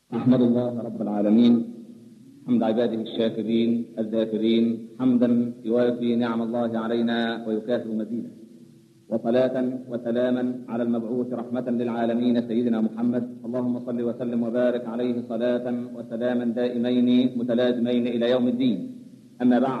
أحمد الله رب العالمين حمد عباده الشاكرين الذاكرين حمدا يوافي نعم الله علينا ويكافئ مزيدا وصلاة وسلاما على المبعوث رحمة للعالمين سيدنا محمد اللهم صل وسلم وبارك عليه صلاة وسلاما دائمين متلازمين إلى يوم الدين أما بعد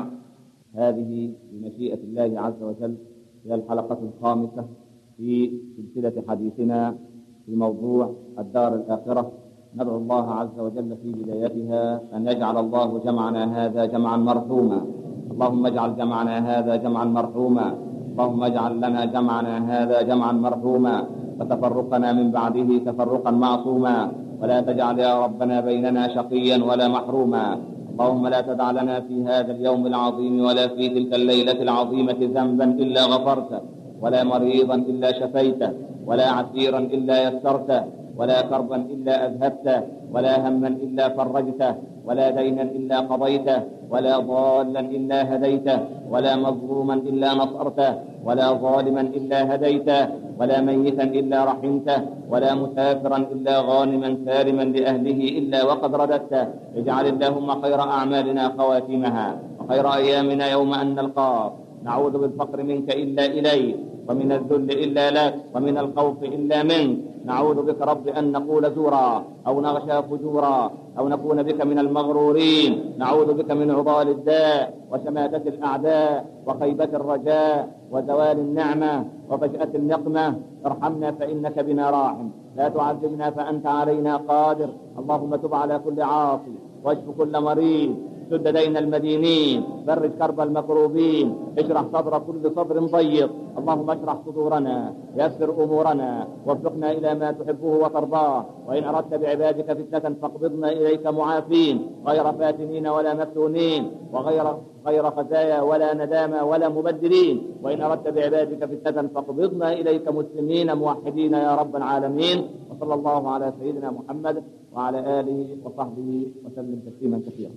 هذه بمشيئة الله عز وجل هي الحلقة الخامسة في سلسلة حديثنا في موضوع الدار الآخرة ندعو الله عز وجل في بدايتها أن يجعل الله جمعنا هذا جمعا مرحوما اللهم اجعل جمعنا هذا جمعا مرحوما اللهم اجعل لنا جمعنا هذا جمعا مرحوما وتفرقنا من بعده تفرقا معصوما ولا تجعل يا ربنا بيننا شقيا ولا محروما اللهم لا تدع لنا في هذا اليوم العظيم ولا في تلك الليلة العظيمة ذنبا إلا غفرته ولا مريضا إلا شفيته ولا عسيرا إلا يسرته ولا كربا إلا أذهبته ولا هما إلا فرجته ولا دينا إلا قضيته ولا ضالا إلا هديته ولا مظلوما إلا نصرته ولا ظالما إلا هديته ولا ميتا إلا رحمته ولا مسافرا إلا غانما سالما لأهله إلا وقد رددته اجعل اللهم خير أعمالنا خواتمها وخير أيامنا يوم أن نلقاك نعوذ بالفقر منك إلا إليك ومن الذل إلا لك ومن الخوف إلا منك نعوذ بك رب أن نقول زورا أو نغشى فجورا أو نكون بك من المغرورين نعوذ بك من عضال الداء وشماتة الأعداء وخيبة الرجاء وزوال النعمة وفجأة النقمة ارحمنا فإنك بنا راحم لا تعذبنا فأنت علينا قادر اللهم تب على كل عاصي واشف كل مريض سد دين المدينين فرج كرب المكروبين اشرح صدر كل صدر ضيق اللهم اشرح صدورنا يسر امورنا وفقنا الى ما تحبه وترضاه وان اردت بعبادك فتنه فاقبضنا اليك معافين غير فاتنين ولا مفتونين وغير غير خزايا ولا ندامى ولا مبدلين وان اردت بعبادك فتنه فاقبضنا اليك مسلمين موحدين يا رب العالمين وصلى الله على سيدنا محمد وعلى اله وصحبه وسلم تسليما كثيرا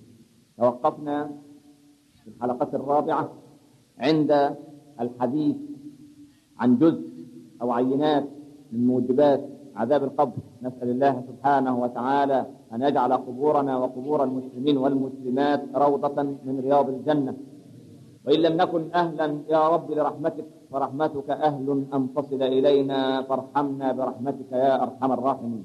توقفنا في الحلقة الرابعة عند الحديث عن جزء أو عينات من موجبات عذاب القبر نسأل الله سبحانه وتعالى أن يجعل قبورنا وقبور المسلمين والمسلمات روضة من رياض الجنة وإن لم نكن أهلا يا رب لرحمتك فرحمتك أهل أن تصل إلينا فارحمنا برحمتك يا أرحم الراحمين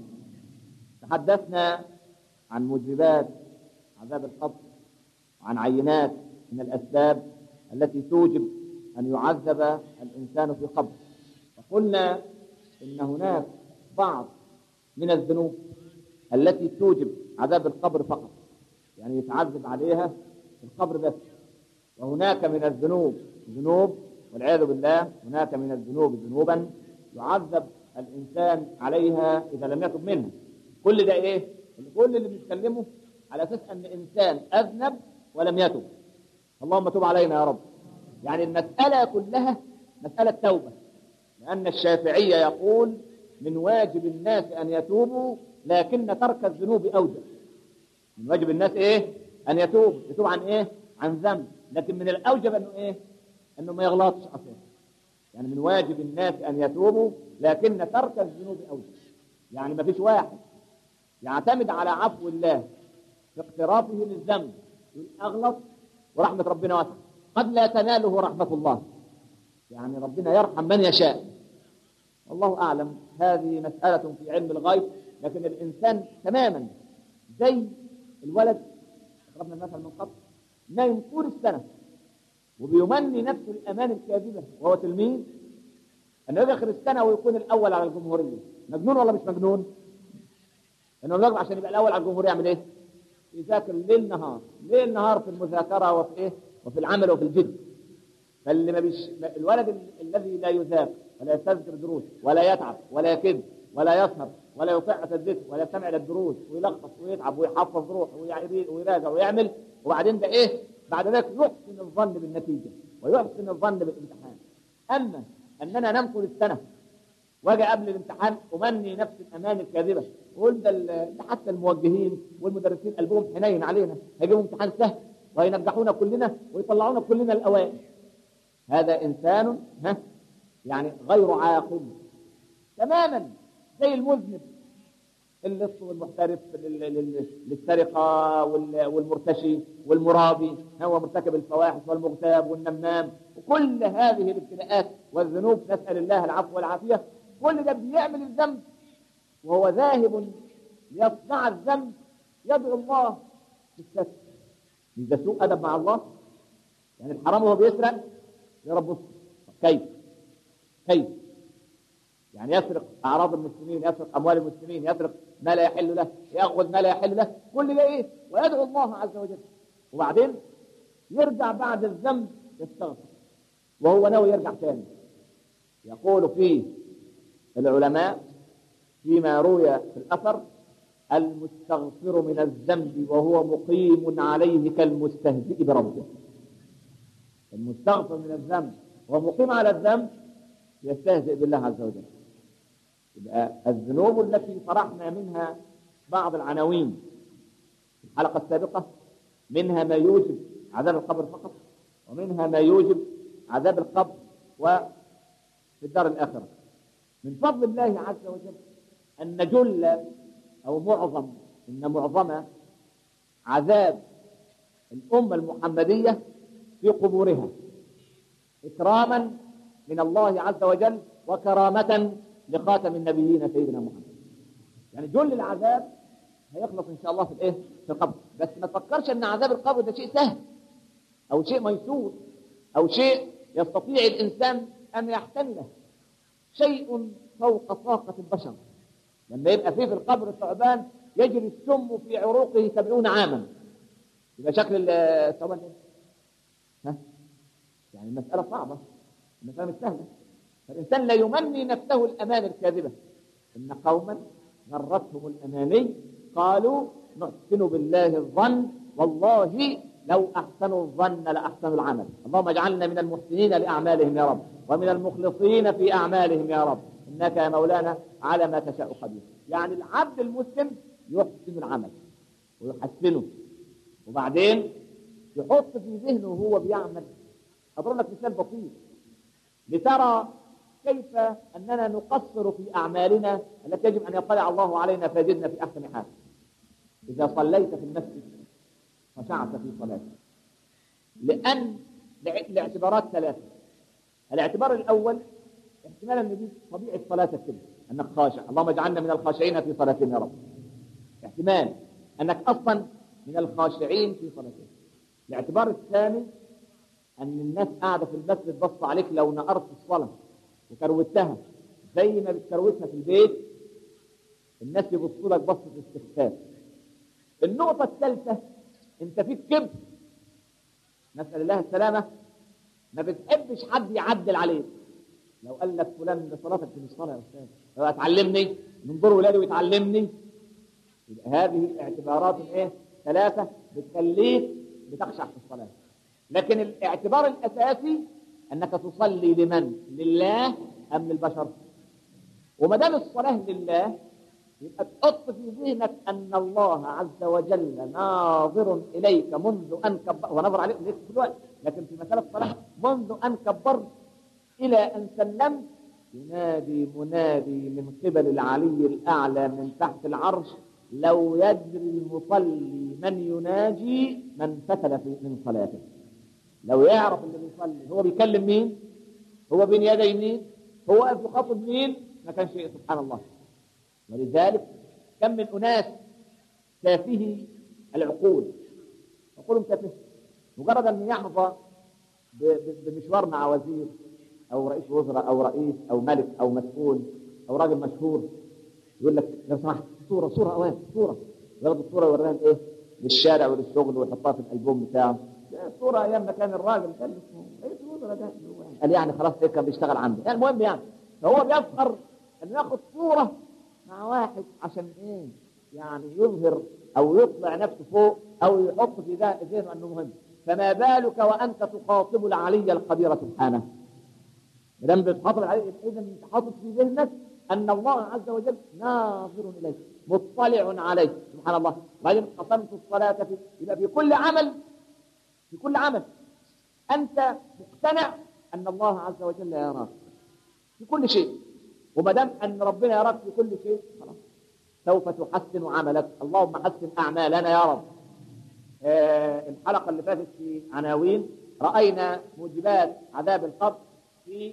تحدثنا عن موجبات عذاب القبر عن عينات من الأسباب التي توجب أن يعذب الإنسان في قبر وقلنا إن هناك بعض من الذنوب التي توجب عذاب القبر فقط يعني يتعذب عليها في القبر بس وهناك من الذنوب ذنوب والعياذ بالله هناك من الذنوب ذنوبا يعذب الإنسان عليها إذا لم يتب منها كل ده إيه؟ كل اللي بنتكلمه على أساس أن إنسان أذنب ولم يتب اللهم تب علينا يا رب يعني المسألة كلها مسألة توبة لأن الشافعية يقول من واجب الناس أن يتوبوا لكن ترك الذنوب أوجب من واجب الناس إيه أن يتوب يتوب عن إيه عن ذنب لكن من الأوجب أنه إيه أنه ما يغلطش أصلا يعني من واجب الناس أن يتوبوا لكن ترك الذنوب أوجب يعني ما فيش واحد يعتمد على عفو الله في اقترافه للذنب أغلط ورحمة ربنا واسعة قد لا تناله رحمة الله يعني ربنا يرحم من يشاء والله أعلم هذه مسألة في علم الغيب لكن الإنسان تماما زي الولد ضربنا المثل من قبل نايم طول السنة وبيمني نفسه الأمان الكاذبة وهو تلميذ أنه يجي آخر السنة ويكون الأول على الجمهورية مجنون ولا مش مجنون؟ إنه عشان يبقى الأول على الجمهورية يعمل إيه؟ يذاكر ليل نهار ليل نهار في المذاكرة وفي إيه وفي العمل وفي الجد فاللي ما بيش الولد ال... الذي لا يذاكر ولا يستذكر دروس ولا يتعب ولا يكذب ولا يسهر ولا يطيع الذكر ولا يستمع للدروس ويلخص ويتعب ويحفظ روحه ويراجع ويعمل وبعدين ده ايه بعد ذلك يحسن الظن بالنتيجه ويحسن الظن بالامتحان اما اننا انام طول السنه واجي قبل الامتحان امني نفس الامان الكاذبه وقول ده ده حتى الموجهين والمدرسين قلبهم حنين علينا هيجيبوا امتحان سهل وهينجحونا كلنا ويطلعونا كلنا الاوائل هذا انسان ها يعني غير عاقل تماما زي المذنب اللص والمحترف للسرقة والمرتشي والمرابي هو مرتكب الفواحش والمغتاب والنمام وكل هذه الابتلاءات والذنوب نسأل الله العفو والعافية كل ده بيعمل الذنب وهو ذاهب ليصنع الذنب يدعو الله بالستر مش ده سوء أدب مع الله يعني الحرام وهو بيسرق يا رب كيف كيف يعني يسرق أعراض المسلمين يسرق أموال المسلمين يسرق ما لا يحل له يأخذ ما لا يحل له كل ده إيه ويدعو الله عز وجل وبعدين يرجع بعد الذنب يستغفر وهو ناوي يرجع تاني يقول فيه العلماء فيما روي في الأثر المستغفر من الذنب وهو مقيم عليه كالمستهزئ بربه المستغفر من الذنب ومقيم على الذنب يستهزئ بالله عز وجل يبقى الذنوب التي طرحنا منها بعض العناوين في الحلقة السابقة منها ما يوجب عذاب القبر فقط ومنها ما يوجب عذاب القبر وفي الدار الآخرة من فضل الله عز وجل أن جل أو معظم إن معظم عذاب الأمة المحمدية في قبورها إكراما من الله عز وجل وكرامة لخاتم النبيين سيدنا محمد يعني جل العذاب هيخلص ان شاء الله في الايه في القبر بس ما تفكرش ان عذاب القبر ده شيء سهل او شيء ميسور او شيء يستطيع الانسان ان يحتمله شيء فوق طاقة البشر لما يبقى فيه في القبر ثعبان يجري السم في عروقه سبعون عاما يبقى شكل الثعبان ايه؟ ها؟ يعني المسألة صعبة المسألة مش سهلة فالإنسان لا يمني نفسه الأمان الكاذبة إن قوما غرتهم الأماني قالوا نحسن بالله الظن والله لو أحسنوا الظن لأحسنوا العمل اللهم اجعلنا من المحسنين لأعمالهم يا رب ومن المخلصين في أعمالهم يا رب إنك يا مولانا على ما تشاء قدير يعني العبد المسلم يحسن العمل ويحسنه وبعدين يحط في ذهنه وهو بيعمل أضرب لك مثال بسيط لترى كيف أننا نقصر في أعمالنا التي يجب أن يطلع الله علينا فيجدنا في أحسن حال إذا صليت في المسجد خشعت في صلاتك لأن لاعتبارات ثلاثة الاعتبار الأول احتمال أن دي طبيعة صلاتك كده أنك خاشع اللهم اجعلنا من الخاشعين في صلاتنا يا رب احتمال أنك أصلا من الخاشعين في صلاتك الاعتبار الثاني أن الناس قاعدة في المسجد بص عليك لو نقرت الصلاة وكروتها زي ما بتكروتها في البيت الناس يبصوا لك بصة استخفاف النقطة الثالثة أنت فيك كبر نسأل الله السلامة ما بتحبش حد يعدل عليك لو قال لك فلان ده صلاتك في الصلاة يا أستاذ لو هتعلمني من دور ولادي ويتعلمني يبقى هذه الاعتبارات الايه ثلاثة بتخليك بتخشع في الصلاة لكن الاعتبار الأساسي أنك تصلي لمن؟ لله أم للبشر؟ وما دام الصلاة لله يبقى تحط في ذهنك أن الله عز وجل ناظر إليك منذ أن كبر ونظر عليك ليك في الوقت لكن في مسألة الصلاة منذ أن كبرت إلى أن سلمت ينادي منادي من قبل العلي الأعلى من تحت العرش لو يدري المصلي من يناجي من فتل في من صلاته لو يعرف اللي بيصلي هو بيكلم مين هو بين يدي مين هو واقف يخاطب مين ما كان شيء سبحان الله ولذلك كم من أناس تافه العقول عقولهم تافهه مجرد أن يحظى بمشوار مع وزير أو رئيس وزراء أو رئيس أو ملك أو مسؤول أو راجل مشهور يقول لك لو سمحت صورة صورة أوان صورة ياخد الصورة يوريها إيه للشارع وللشغل ويحطها في الألبوم بتاعه صورة أيام ما كان الراجل كان اسمه رئيس الوزراء ده قال يعني خلاص إيه كان بيشتغل عنده يعني المهم يعني فهو بيفخر أن ياخد صورة مع واحد عشان إيه يعني يظهر أو يطلع نفسه فوق أو يحط في ذهنه أنه مهم فما بالك وأنت تخاطب العلي القدير سبحانه ما دام بتخاطب العلي إذا أنت حاطط في ذهنك أن الله عز وجل ناظر إليك مطلع عليك سبحان الله بعدين قسمت الصلاة في يبقى في كل عمل في كل عمل أنت مقتنع أن الله عز وجل يراك في كل شيء وما دام أن ربنا يراك في كل شيء خلاص سوف تحسن عملك اللهم حسن أعمالنا يا رب آه الحلقة اللي فاتت في عناوين رأينا موجبات عذاب القبر في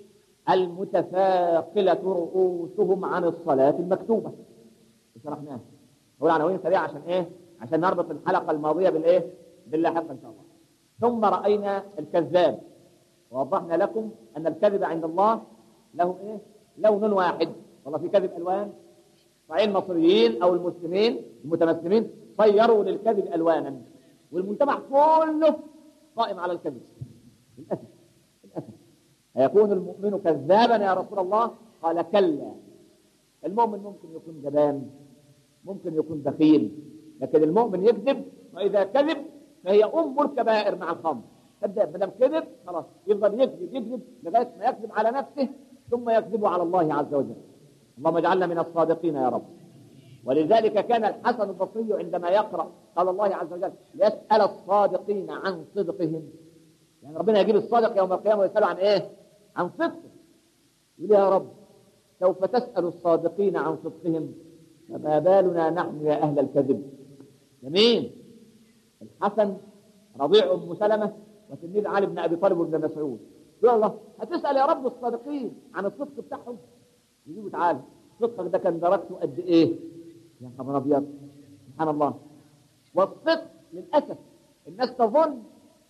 المتثاقلة رؤوسهم عن الصلاة المكتوبة شرحناها هو عناوين سريعة عشان ايه عشان نربط الحلقة الماضية بالايه باللاحقة ان شاء الله ثم رأينا الكذاب ووضحنا لكم أن الكذب عند الله له إيه؟ لون واحد والله في كذب ألوان صحيح المصريين أو المسلمين المتمسلمين صيروا للكذب ألوانا والمجتمع كله قائم على الكذب للأسف للأسف هيكون المؤمن كذابا يا رسول الله قال كلا المؤمن ممكن يكون جبان ممكن يكون بخيل لكن المؤمن يكذب وإذا كذب فهي أم الكبائر مع الخمر كذاب ما دام كذب خلاص يفضل يكذب يكذب لغايه ما يكذب على نفسه ثم يكذب على الله عز وجل اللهم اجعلنا من الصادقين يا رب ولذلك كان الحسن البصري عندما يقرا قال الله عز وجل يسال الصادقين عن صدقهم يعني ربنا يجيب الصادق يوم القيامه ويساله عن ايه؟ عن صدقه يقول يا رب سوف تسال الصادقين عن صدقهم فما بالنا نحن يا اهل الكذب جميل الحسن رضيع ام سلمه وتلميذ علي بن ابي طالب وابن مسعود يقول الله هتسال يا رب الصادقين عن الصدق بتاعهم يجيبوا تعالى صدقك ده كان درجته قد ايه يا خبر ابيض سبحان الله والصدق للاسف الناس تظن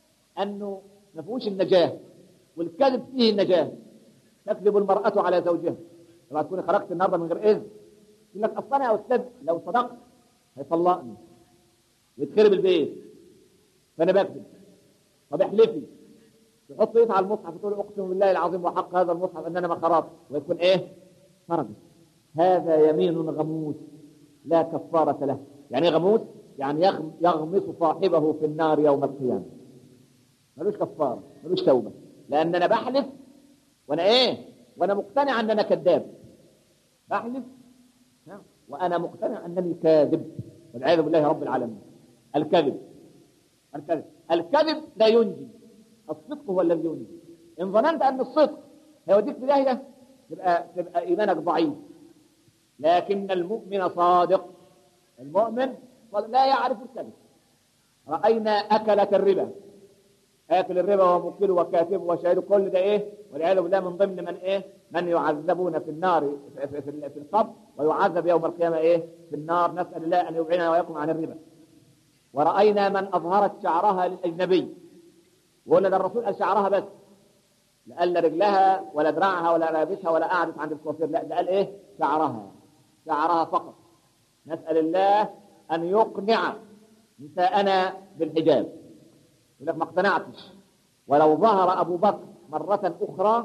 انه ما فيهوش النجاه والكذب فيه النجاه تكذب المراه على زوجها لما تكوني خرجت النهارده من غير اذن يقول لك اصل انا يا استاذ لو صدقت هيطلقني ويتخرب البيت فانا بكذب طب احلفي تحط ايدها على المصحف وتقول اقسم بالله العظيم وحق هذا المصحف ان انا ما خرجت ويكون ايه؟ خرجت هذا يمين غموس لا كفارة له يعني ايه غموس؟ يعني يغمس صاحبه في النار يوم القيامة ملوش كفارة ملوش توبة لأن أنا بحلف وأنا إيه؟ وأنا مقتنع أن أنا كذاب بحلف وأنا مقتنع أنني كاذب والعياذ بالله رب العالمين الكذب الكذب الكذب لا ينجي الصدق هو الذي ينجي ان ظننت ان الصدق هيوديك في داهيه تبقى تبقى ايمانك ضعيف لكن المؤمن صادق المؤمن صادق لا يعرف الكذب راينا اكله الربا اكل الربا وموكله وكاتبه وشاهده كل ده ايه والعياذ بالله من ضمن من ايه من يعذبون في النار في, في, في, في القبر ويعذب يوم القيامه ايه في النار نسال الله ان يبعدنا واياكم عن الربا ورأينا من أظهرت شعرها للأجنبي وقلنا ده الرسول قال شعرها بس لا قال لا رجلها ولا دراعها ولا رقبتها ولا قعدت عند الكوافير لا ده قال ايه شعرها شعرها فقط نسأل الله أن يقنع نساءنا بالحجاب يقول لك ما اقتنعتش ولو ظهر أبو بكر مرة أخرى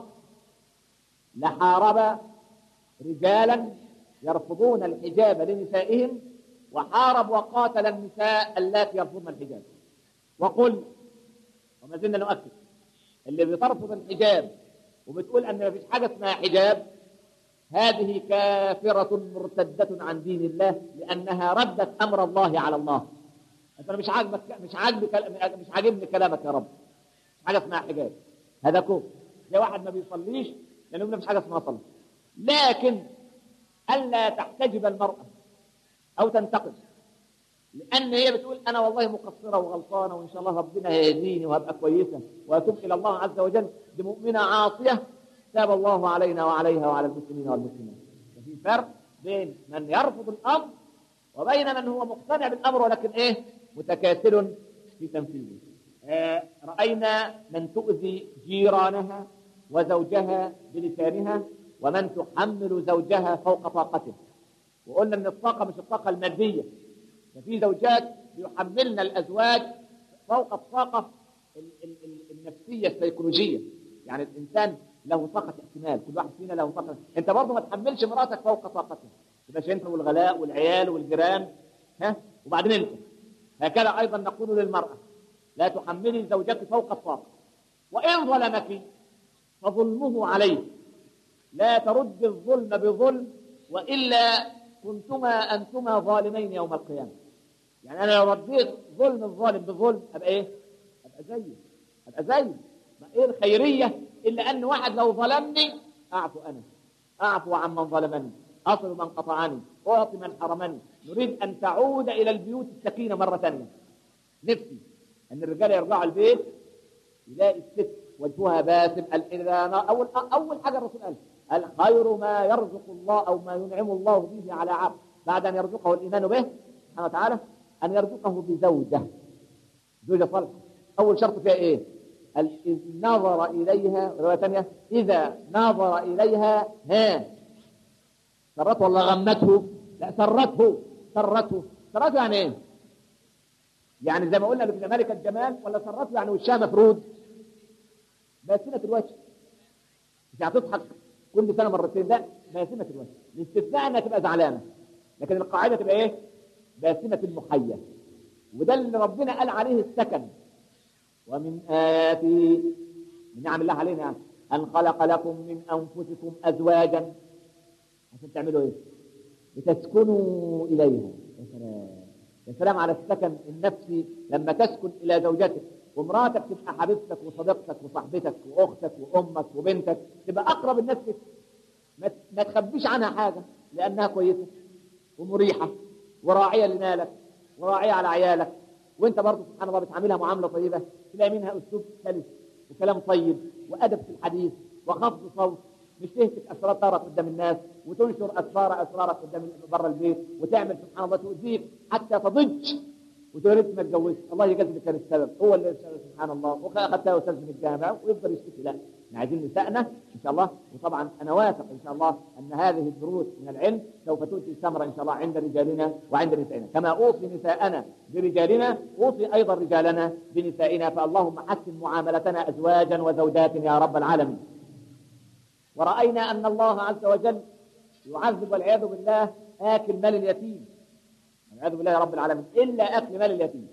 لحارب رجالا يرفضون الحجاب لنسائهم وحارب وقاتل النساء اللاتي يرفضن الحجاب وقل وما زلنا نؤكد اللي بترفض الحجاب وبتقول ان ما فيش حاجه اسمها حجاب هذه كافره مرتده عن دين الله لانها ردت امر الله على الله انت مش عاجبك مش عاجبك مش عاجبني كلامك يا رب مش حاجه اسمها حجاب هذا كفر زي واحد ما بيصليش لانه ما فيش حاجه اسمها صلاه لكن الا تحتجب المراه او تنتقد لان هي بتقول انا والله مقصره وغلطانه وان شاء الله ربنا هيهديني وهبقى كويسه واتوب الى الله عز وجل دي مؤمنه عاصيه تاب الله علينا وعليها وعلى المسلمين والمسلمات ففي فرق بين من يرفض الامر وبين من هو مقتنع بالامر ولكن ايه متكاسل في تنفيذه آه راينا من تؤذي جيرانها وزوجها بلسانها ومن تحمل زوجها فوق طاقته وقلنا ان الطاقه مش الطاقه الماديه ففي زوجات يحملن الازواج فوق الطاقه النفسيه السيكولوجيه يعني الانسان له طاقه احتمال كل واحد فينا له طاقه انت برضه ما تحملش مراتك فوق طاقتها يبقى انت والغلاء والعيال والجيران ها وبعدين انت هكذا ايضا نقول للمراه لا تحملي زوجك فوق الطاقه وان ظلمك فظلمه عليه لا ترد الظلم بظلم والا كنتما انتما ظالمين يوم القيامه يعني انا لو رديت ظلم الظالم بظلم ابقى ايه ابقى زيه ابقى زيه ما ايه الخيريه الا ان واحد لو ظلمني اعفو انا اعفو عن من ظلمني اصل من قطعني أعطي من حرمني نريد أن تعود إلى البيوت السكينة مرة ثانية نفسي أن الرجال يرجعوا البيت يلاقي الست وجهها باسم قال إذا أول أول حاجة الرسول قال الخير ما يرزق الله أو ما ينعم الله به على عبد بعد أن يرزقه الإيمان به سبحانه وتعالى أن يرزقه بزوجة زوجة صالحة أول شرط فيها إيه؟ إذ نظر إليها رواية ثانية إذا نظر إليها ها سرته ولا غمته؟ لا سرته سرته سرته يعني إيه؟ يعني زي ما قلنا لابن مالك الجمال ولا سرته يعني وشها مفرود باسمة الوجه مش هتضحك كل سنة مرتين لا باسمة الوجه الاستثناء انها تبقى زعلانة لكن القاعدة تبقى ايه باسمة المحية وده اللي ربنا قال عليه السكن ومن آياته من نعم الله علينا يعني أن خلق لكم من أنفسكم أزواجا عشان تعملوا إيه؟ لتسكنوا إليها يا سلام يا سلام على السكن النفسي لما تسكن إلى زوجتك ومراتك تبقى حبيبتك وصديقتك وصاحبتك وأختك وأمك وبنتك تبقى أقرب الناس لك ما ما تخبيش عنها حاجة لأنها كويسة ومريحة وراعية لمالك وراعية على عيالك وانت برضه سبحان الله بتعاملها معامله طيبه تلاقي منها اسلوب سلس وكلام طيب وادب في الحديث وخفض صوت مش تهتك اسرار طارك قدام الناس وتنشر اسرار اسرارك قدام بره البيت وتعمل سبحان الله تؤذيك حتى تضج وتقول انت ما اتجوزت الله يجازيك كان السبب هو اللي السبب سبحان الله واخذتها استاذ من الجامعه ويفضل يشتكي لا احنا عايزين نسائنا ان شاء الله وطبعا انا واثق ان شاء الله ان هذه الدروس من العلم سوف تؤتي ثمرا ان شاء الله عند رجالنا وعند نسائنا كما اوصي نساءنا برجالنا اوصي ايضا رجالنا بنسائنا فاللهم حسن معاملتنا ازواجا وزوجات يا رب العالمين وراينا ان الله عز وجل يعذب والعياذ بالله اكل مال اليتيم والعياذ بالله يا رب العالمين الا اكل مال اليتيم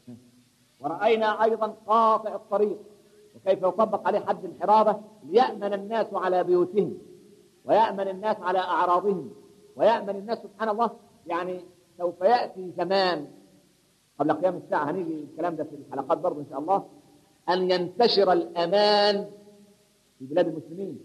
وراينا ايضا قاطع الطريق وكيف يطبق عليه حد الحرابه ليامن الناس على بيوتهم ويامن الناس على اعراضهم ويامن الناس سبحان الله يعني سوف ياتي زمان قبل قيام الساعه هنيجي الكلام ده في الحلقات برضه ان شاء الله ان ينتشر الامان في بلاد المسلمين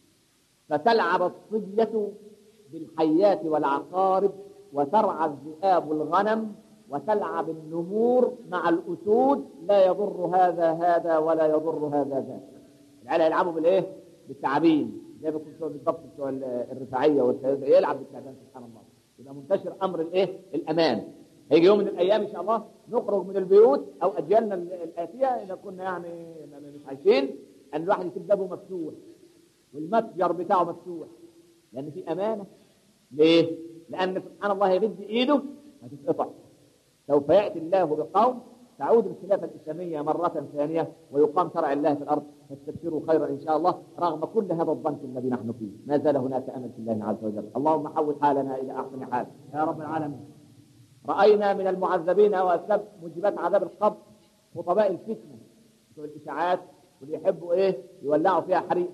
فتلعب الصبيه بالحيات والعقارب وترعى الذئاب الغنم وتلعب النمور مع الأسود لا يضر هذا هذا ولا يضر هذا ذاك العيال يلعبوا بالايه؟ بالتعابين زي ما كنت بالضبط بتوع الرفاعيه والكلام يلعب بالتعبان سبحان الله يبقى منتشر امر الايه؟ الامان هيجي يوم من الايام ان شاء الله نخرج من البيوت او اجيالنا الاتيه اذا كنا يعني مش عايشين ان الواحد يسيب بابه مفتوح والمتجر بتاعه مفتوح لان في امانه ليه؟ لان سبحان الله يمد ايده هتتقطع سوف ياتي الله بقوم تعود الخلافه الاسلاميه مره ثانيه ويقام شرع الله في الارض فاستبشروا خيرا ان شاء الله رغم كل هذا الضنك الذي نحن فيه ما زال هناك امل في الله عز وجل اللهم حول حالنا الى احسن حال يا رب العالمين راينا من المعذبين واسباب موجبات عذاب القبر خطباء الفتنه بتوع الاشاعات واللي يحبوا ايه يولعوا فيها حريقه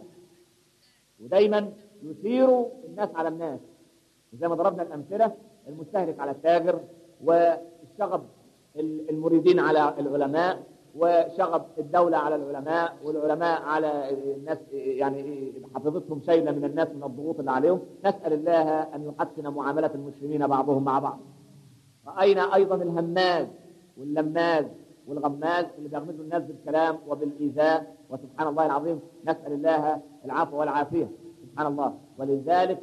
ودايما يثيروا الناس على الناس زي ما ضربنا الامثله المستهلك على التاجر وشغب المريدين على العلماء وشغب الدولة على العلماء والعلماء على الناس يعني حفظتهم شيلة من الناس من الضغوط اللي عليهم نسأل الله أن يحسن معاملة المسلمين بعضهم مع بعض رأينا أيضا الهماز واللماز والغماز اللي بيغمزوا الناس بالكلام وبالإيذاء وسبحان الله العظيم نسأل الله العفو والعافية سبحان الله ولذلك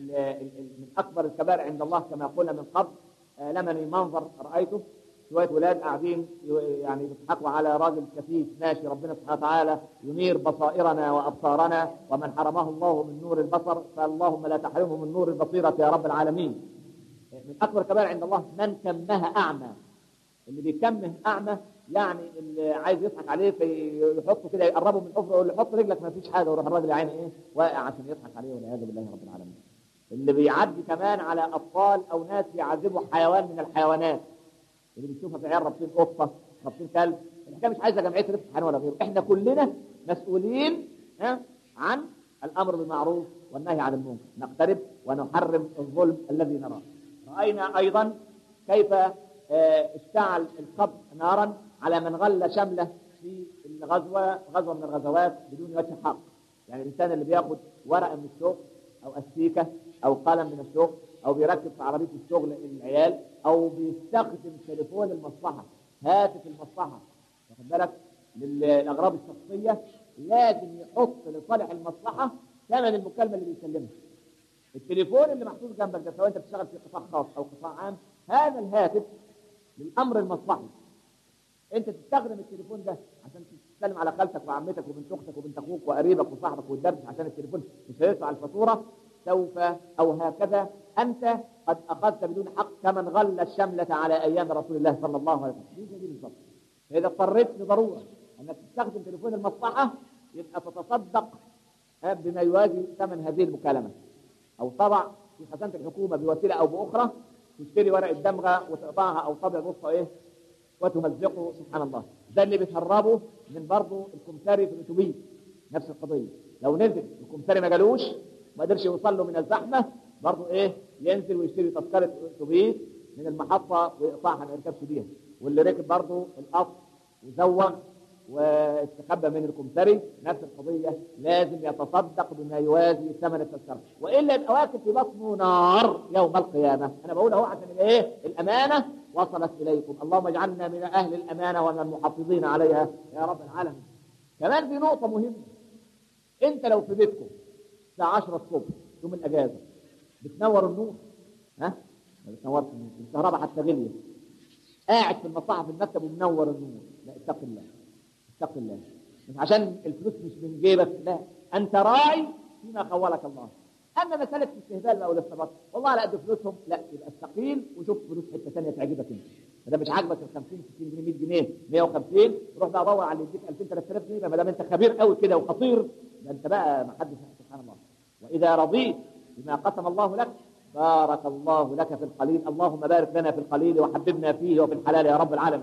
من أكبر الكبائر عند الله كما قلنا من قبل لمني منظر رأيته شوية ولاد قاعدين يعني يضحكوا على راجل كفيف ماشي ربنا سبحانه وتعالى ينير بصائرنا وأبصارنا ومن حرمه الله من نور البصر فاللهم لا تحرمه من نور البصيرة يا رب العالمين من أكبر الكبائر عند الله من كمها أعمى اللي بيكمه أعمى يعني اللي عايز يضحك عليه فيحطه كده يقربه من حفره يقول له حط رجلك ما فيش حاجه ويروح الراجل يا عيني ايه واقع عشان يضحك عليه والعياذ بالله رب العالمين اللي بيعدي كمان على اطفال او ناس يعذبوا حيوان من الحيوانات اللي بنشوفها في عيال رابطين قطه رابطين كلب الحكايه مش عايزه جمعيه رفق حيوان ولا غيره احنا كلنا مسؤولين ها عن الامر بالمعروف والنهي عن المنكر نقترب ونحرم الظلم الذي نراه راينا ايضا كيف اشتعل القبر نارا على من غل شمله في الغزوه غزوه من الغزوات بدون وجه حق يعني الانسان اللي بياخد ورقه من الشوك او استيكه او قلم من الشوك او بيركب في عربيه الشغل العيال او بيستخدم تليفون المصلحه هاتف المصلحه واخد بالك للاغراض الشخصيه لازم يحط لصالح المصلحه ثمن المكالمه اللي بيكلمها التليفون اللي محطوط جنبك ده سواء انت بتشتغل في قطاع خاص او قطاع عام هذا الهاتف للامر المصلحي انت تستخدم التليفون ده عشان تتكلم على خالتك وعمتك وبنت اختك وبنت اخوك وقريبك وصاحبك والدرس عشان التليفون مش هيدفع الفاتوره سوف او هكذا انت قد اخذت بدون حق كمن غل الشمله على ايام رسول الله صلى الله عليه وسلم دي دي بالظبط فاذا اضطريت لضروره انك تستخدم تليفون المصلحه يبقى تتصدق بما يوازي ثمن هذه المكالمه او طبع في خزانه الحكومه بوسيله او باخرى تشتري ورقه دمغه وتقطعها او طبع نص ايه وتمزقه سبحان الله ده اللي بيتهربوا من برضه الكمثري في الاتوبيس نفس القضيه لو نزل الكمثري ما جالوش ما قدرش يوصل له من الزحمه برضه ايه ينزل ويشتري تذكره اتوبيس من المحطه ويقطعها ما يركبش بيها واللي ركب برضه القطر وزوغ واستخبى من الكمثري نفس القضية لازم يتصدق بما يوازي ثمن التذكرة وإلا يبقى واكب في بطنه نار يوم القيامة أنا بقول أهو عشان إيه الأمانة وصلت إليكم اللهم اجعلنا من أهل الأمانة ومن المحافظين عليها يا رب العالمين كمان في نقطة مهمة أنت لو في بيتكم الساعة 10 الصبح يوم الأجازة بتنور النور ها ما بتنورش النور الكهرباء حتى غليت قاعد في المصلحة في المكتب ومنور النور لا اتق الله اتق الله مش عشان الفلوس مش من جيبك لا انت راعي فيما خولك الله اما مساله الاستهبال بقى والاستباط والله على قد فلوسهم لا يبقى استقيل وشوف فلوس حته ثانيه تعجبك انت ما دام مش عاجبك ال 50 60 جنيه 100 جنيه 150 روح بقى دور على اللي يديك 2000 3000 جنيه ما دام انت خبير قوي كده وخطير ده انت بقى ما حدش سبحان الله واذا رضيت بما قسم الله لك بارك الله لك في القليل اللهم بارك لنا في القليل وحببنا فيه وفي الحلال يا رب العالمين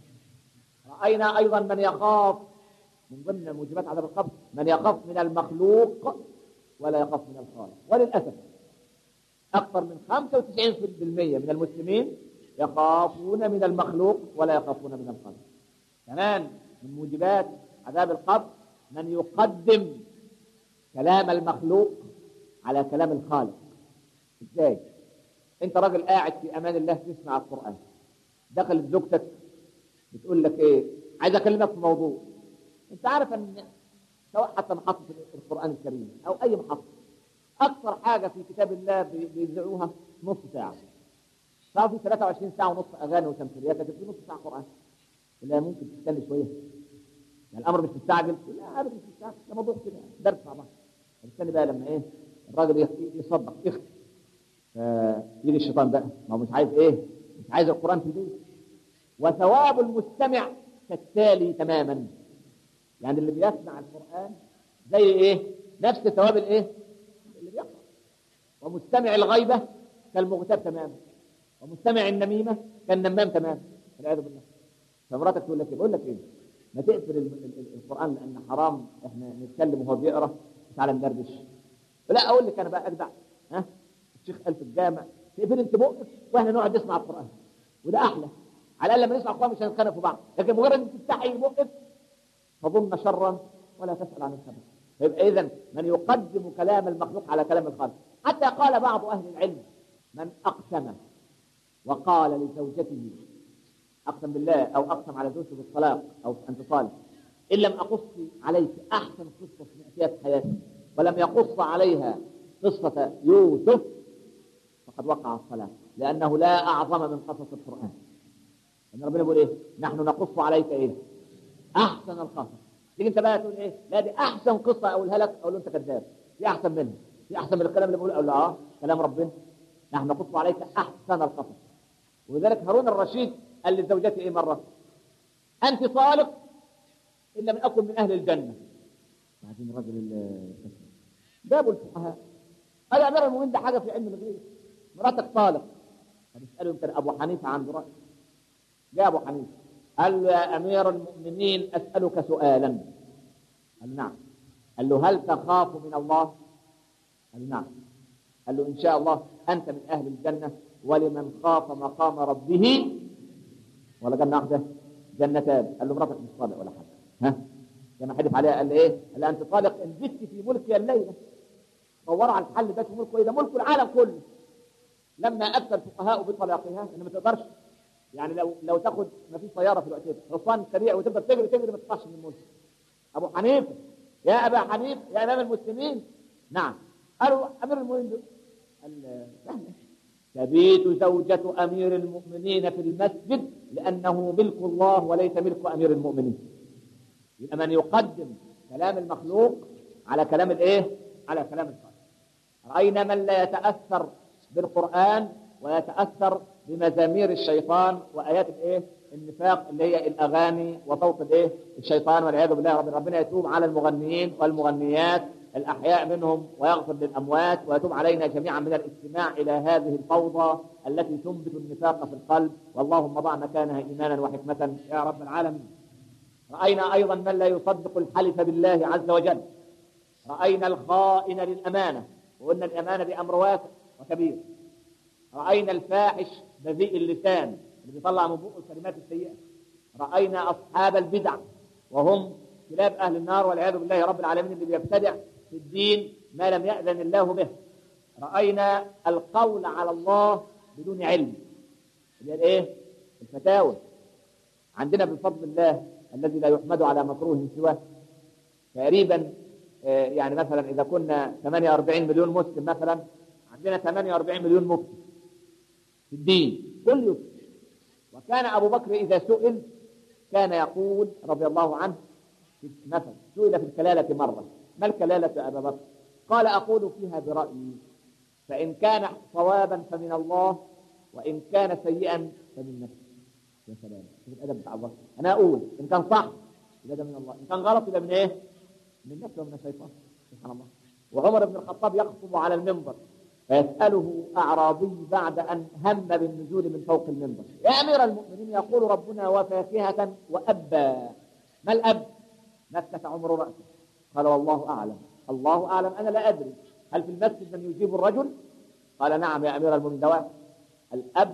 رأينا أيضا من يخاف من ضمن موجبات عذاب القبر من يخاف من المخلوق ولا يخاف من الخالق وللأسف أكثر من 95% من المسلمين يخافون من المخلوق ولا يخافون من الخالق كمان من موجبات عذاب القبر من يقدم كلام المخلوق على كلام الخالق ازاي انت راجل قاعد في امان الله تسمع القران دخلت زوجتك بتقول لك ايه عايز اكلمك في موضوع انت عارف ان سواء حتى محطه القران الكريم او اي محطه اكثر حاجه في كتاب الله بيذيعوها نص ساعه صار في 23 ساعه ونص اغاني وتمثيليات لكن في نص ساعه قران لا ممكن تستنى شويه يعني الامر مش مستعجل لا ابدا مش مستعجل ده موضوع كده درس مع بعض استنى بقى لما ايه الراجل يصدق يختم فيجي الشيطان بقى ما هو مش عايز ايه مش عايز القران في البيت وثواب المستمع كالتالي تماما يعني اللي بيسمع القرآن زي ايه نفس ثواب الايه اللي بيقرأ ومستمع الغيبة كالمغتاب تماما ومستمع النميمة كالنمام تماما والعياذ بالله فمراتك تقول لك ايه بقول لك ايه ما تقفل القرآن لأن حرام احنا نتكلم وهو بيقرأ تعالى ندردش لا اقول لك انا بقى اجدع ها الشيخ قال في الجامع تقفل انت بقك واحنا نقعد نسمع القرآن وده احلى على الاقل لما نسمع القران مش هنتخانق في بعض لكن مجرد ان تفتحي بقك تظن شرا ولا تسال عن الخبر فيبقى اذا من يقدم كلام المخلوق على كلام الخالق حتى قال بعض اهل العلم من اقسم وقال لزوجته اقسم بالله او اقسم على زوجته بالطلاق او ان تطالق ان لم اقص عليك احسن قصه سمعتها في حياتي ولم يقص عليها قصه يوسف فقد وقع الطلاق لانه لا اعظم من قصص القران ان ربنا بيقول ايه نحن نقص عليك ايه احسن القصص تيجي انت بقى تقول ايه لا دي احسن قصه اقولها لك اقول له انت كذاب في احسن منها في احسن من الكلام اللي بقوله اقول له اه كلام ربنا نحن نقص عليك احسن القصص ولذلك هارون الرشيد قال لزوجته ايه مره انت طالق ان لم اكن من اهل الجنه بعدين الراجل جابوا الفقهاء قال يا امير المؤمنين ده حاجه في علم الغيب مراتك طالق فبيسالوا يمكن ابو حنيفه عنده راي جاء ابو حنيفه قال له يا امير المؤمنين اسالك سؤالا قال نعم قال له هل تخاف من الله قال نعم قال له ان شاء الله انت من اهل الجنه ولمن خاف مقام ربه ولا جنه واحده جنتان قال له مراتك مش طالق ولا حاجه ها لما حدف عليها قال له ايه قال انت طالق ان بت في ملكي الليله دوروا على الحل ده في ملكه ايه ده ملك العالم كله لما افتى الفقهاء بطلاقها ان ما تقدرش يعني لو لو تاخد ما فيش طياره في الوقت ده حصان سريع وتفضل تجري تجري ما تطلعش من الملك ابو حنيفه يا ابا حنيفه يا امام المسلمين نعم قالوا امير المؤمنين دول قال سهله تبيت زوجة أمير المؤمنين في المسجد لأنه ملك الله وليس ملك أمير المؤمنين يبقى من يقدم كلام المخلوق على كلام الايه على كلام الخالق رأينا من لا يتأثر بالقرآن ويتأثر بمزامير الشيطان وآيات الايه النفاق اللي هي الأغاني وصوت الايه الشيطان والعياذ بالله رب ربنا يتوب على المغنيين والمغنيات الأحياء منهم ويغفر للأموات ويتوب علينا جميعا من الاستماع إلى هذه الفوضى التي تنبت النفاق في القلب واللهم ضع مكانها إيمانا وحكمة يا رب العالمين رأينا أيضا من لا يصدق الحلف بالله عز وجل رأينا الخائن للأمانة وقلنا الأمانة دي أمر واسع وكبير رأينا الفاحش بذيء اللسان اللي بيطلع من بقه الكلمات السيئة رأينا أصحاب البدع وهم كلاب أهل النار والعياذ بالله رب العالمين اللي بيبتدع في الدين ما لم يأذن الله به رأينا القول على الله بدون علم اللي هي الايه الفتاوى عندنا بفضل الله الذي لا يحمد على مكروه سواه تقريبا آه، يعني مثلا اذا كنا 48 مليون مسلم مثلا عندنا 48 مليون مفتي في الدين كل يفتي وكان ابو بكر اذا سئل كان يقول رضي الله عنه مثلا سئل في الكلاله مره ما الكلاله يا ابا بكر قال اقول فيها برايي فان كان صوابا فمن الله وان كان سيئا فمن نفسي يا سلام شوف الادب بتاع الله انا اقول ان كان صح يبقى ده من الله ان كان غلط يبقى من ايه من نفسه ومن الشيطان سبحان الله وعمر بن الخطاب يخطب على المنبر فيسأله أعرابي بعد أن هم بالنزول من فوق المنبر يا أمير المؤمنين يقول ربنا وفاكهة وأبا ما الأب نكت عمر رأسه قال والله أعلم الله أعلم أنا لا أدري هل في المسجد من يجيب الرجل قال نعم يا أمير المؤمنين دواء الأب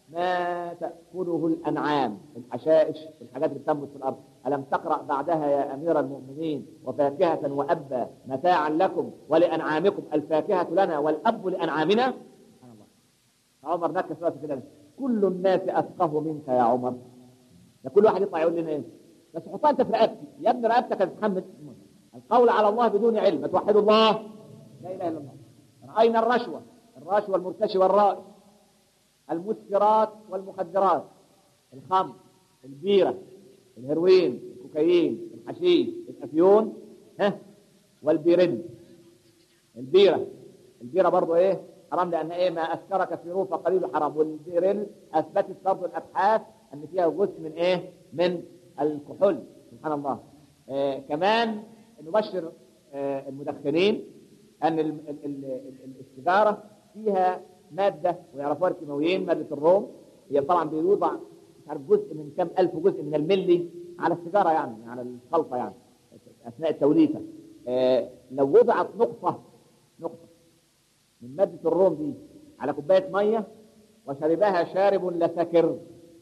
ما تأكله الأنعام الحشائش الحاجات اللي بتنبت في الأرض ألم تقرأ بعدها يا أمير المؤمنين وفاكهة وأبا متاعا لكم ولأنعامكم الفاكهة لنا والأب لأنعامنا سبحان الله عمر نكس رأسه كده كل الناس أفقه منك يا عمر ده كل واحد يطلع يقول لنا إيه بس حطها أنت في رقبتي يا ابن رقبتك هتتحمل القول على الله بدون علم توحد الله لا إله إلا الله رأينا الرشوة الرشوة المرتشي والرائش المسكرات والمخدرات الخمر البيرة الهيروين الكوكايين الحشيش الافيون ها والبيرن البيرة البيرة برضو ايه حرام لان ايه ما اسكر كثيره فقليل حرام والبيرن اثبتت برضو الابحاث ان فيها جزء من ايه من الكحول سبحان الله آه كمان نبشر آه المدخنين ان ال ال ال ال السيجاره فيها ماده ويعرفوها الكيماويين ماده الروم هي طبعا بيوضع مش عارف جزء من كم الف جزء من الملي على السيجاره يعني على الخلطه يعني اثناء التوليفه آه لو وضعت نقطه نقطه من ماده الروم دي على كوبايه ميه وشربها شارب لسكر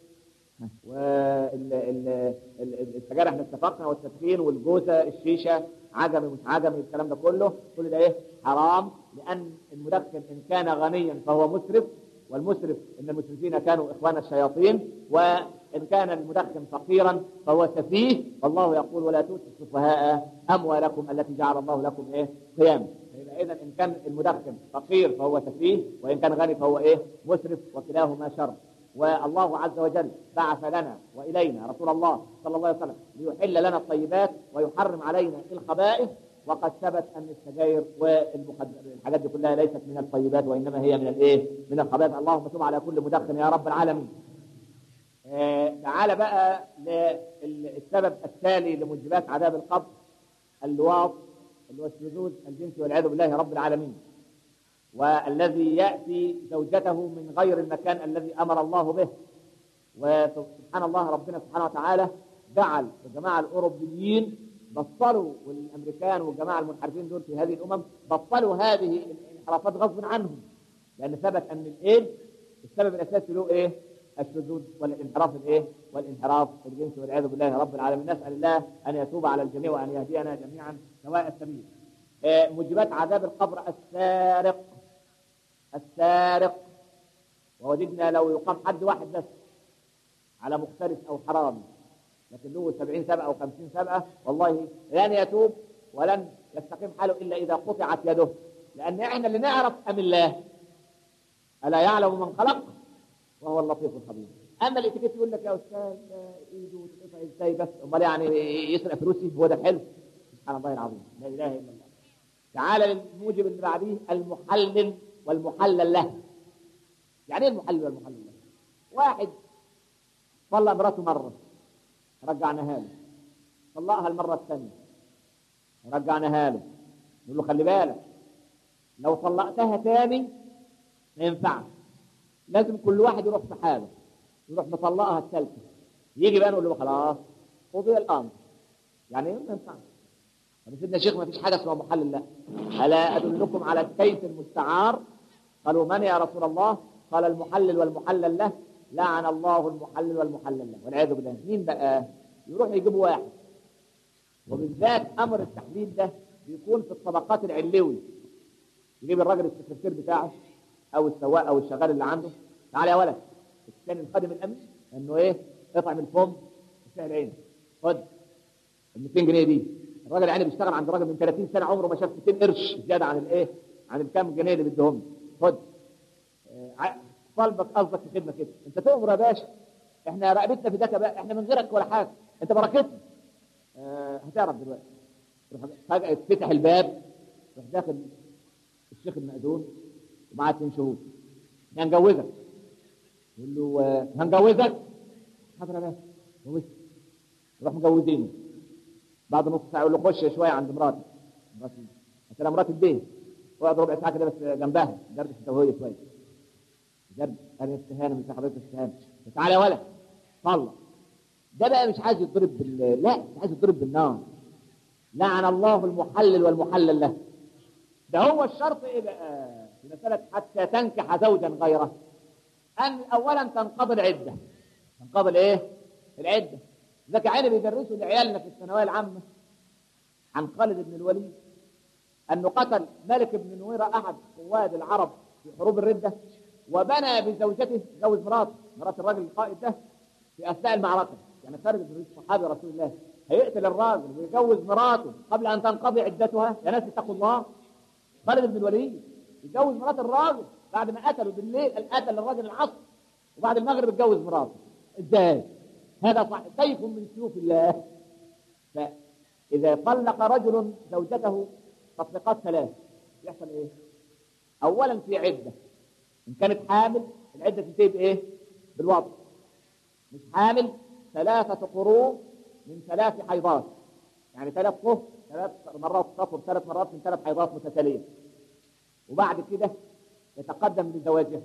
والسجاير احنا اتفقنا والتدخين والجوزه الشيشه عجمي مش عجمي الكلام ده كله كل ده ايه حرام لان المدخن ان كان غنيا فهو مسرف والمسرف ان المسرفين كانوا اخوان الشياطين وان كان المدخن فقيرا فهو سفيه والله يقول ولا تؤتوا السفهاء اموالكم التي جعل الله لكم ايه قياما اذا ان كان المدخن فقير فهو سفيه وان كان غني فهو ايه مسرف وكلاهما شر والله عز وجل بعث لنا والينا رسول الله صلى الله عليه وسلم ليحل لنا الطيبات ويحرم علينا الخبائث وقد ثبت ان السجاير والحاجات دي كلها ليست من الطيبات وانما هي من الايه؟ من الخبائث اللهم تب على كل مدخن يا رب العالمين. آه تعال بقى للسبب التالي لموجبات عذاب القبر اللواط اللي هو الشذوذ الجنسي والعياذ بالله رب العالمين. والذي ياتي زوجته من غير المكان الذي امر الله به. وسبحان الله ربنا سبحانه وتعالى جعل الجماعه الاوروبيين بطلوا والامريكان والجماعه المنحرفين دول في هذه الامم بطلوا هذه الانحرافات غصب عنهم لان ثبت ان الايه السبب الاساسي له ايه؟ الشذوذ والانحراف الايه؟ والانحراف الجنسي والعياذ بالله رب العالمين نسال الله ان يتوب على الجميع وان يهدينا جميعا سواء السبيل. آه موجبات عذاب القبر السارق السارق ووددنا لو يقام حد واحد بس على مختلف او حرام لكن له سبعين سبعة أو خمسين سبعة والله لن يتوب ولن يستقيم حاله إلا إذا قطعت يده لأن إحنا اللي نعرف أم الله ألا يعلم من خلق وهو اللطيف الخبير أما الاتيكيت يقول لك يا أستاذ إيده تقطع إزاي بس أمال يعني يسرق فلوسي هو ده الحلو سبحان الله العظيم لا إله إلا الله تعالى للموجب اللي بعديه المحلل والمحلل له يعني ايه المحلل والمحلل له واحد طلق مراته مرة رجعناها له طلقها المرة الثانية رجعناها له نقول له خلي بالك لو طلقتها تاني ما ينفعش لازم كل واحد يروح في حاله يروح مطلقها الثالثة يجي بقى نقول له خلاص قضي الأمر يعني ما ينفعش طب سيدنا الشيخ ما فيش حاجة اسمها محلل لا ألا أدلكم على الكيس المستعار قالوا من يا رسول الله قال المحلل والمحلل له لعن الله المحلل والمحلل له والعياذ بالله مين بقى يروح يجيبوا واحد وبالذات امر التحليل ده بيكون في الطبقات العلوي يجيب الراجل السكرتير بتاعه او السواق او الشغال اللي عنده تعالى يا ولد الثاني الخادم الامن انه ايه قطع من الفم سهل عينك خد ال 200 جنيه دي الراجل يعني بيشتغل عند راجل من 30 سنه عمره ما شاف 200 قرش زياده عن الايه عن الكام جنيه اللي بيديهم خد آه، طالبك قصدك في خدمه كده انت تؤمر يا باشا احنا رقبتنا في دكه بقى احنا من غيرك ولا حاجه انت بركتنا آه هتعرف دلوقتي يروح فجاه يتفتح الباب يروح داخل الشيخ المأذون ومعاه اثنين شهود هنجوزك يقول له آه، هنجوزك حاضر يا باشا جوزك يروح مجوزينه بعد نص ساعه يقول له خش شويه عند مراتي مراتي قلت لها مراتي البيت واقعد ربع ساعه كده بس جنبها دردش انت وهي شويه جد انا استهانه مش حضرتك استهانه تعالى يا ولد طلع ده بقى مش عايز يضرب بال لا مش عايز يضرب بالنار لعن الله المحلل والمحلل له ده هو الشرط ايه بقى في مساله حتى تنكح زوجا غيره ان اولا تنقضي العده تنقضي الايه العده ذاك عيني بيدرسوا لعيالنا في الثانويه العامه عن خالد بن الوليد انه قتل ملك بن نويره احد قواد العرب في حروب الرده وبنى بزوجته زوج مراته مرات الراجل القائد ده في اثناء المعركه يعني خالد بن الوليد صحابي رسول الله هيقتل الراجل ويجوز مراته قبل ان تنقضي عدتها يا ناس اتقوا الله خالد بن الوليد يجوز مرات الراجل بعد ما قتله بالليل قتل الراجل العصر وبعد المغرب اتجوز مراته ازاي؟ هذا صح سيف من سيوف الله فاذا طلق رجل زوجته تطليقات ثلاث يحصل ايه؟ اولا في عده ان كانت حامل العده تنتهي بايه؟ بالوضع مش حامل ثلاثة قروء من ثلاث حيضات يعني ثلاث طهر ثلاث مرات تطهر ثلاث مرات من ثلاث حيضات متتالية وبعد كده يتقدم لزواجها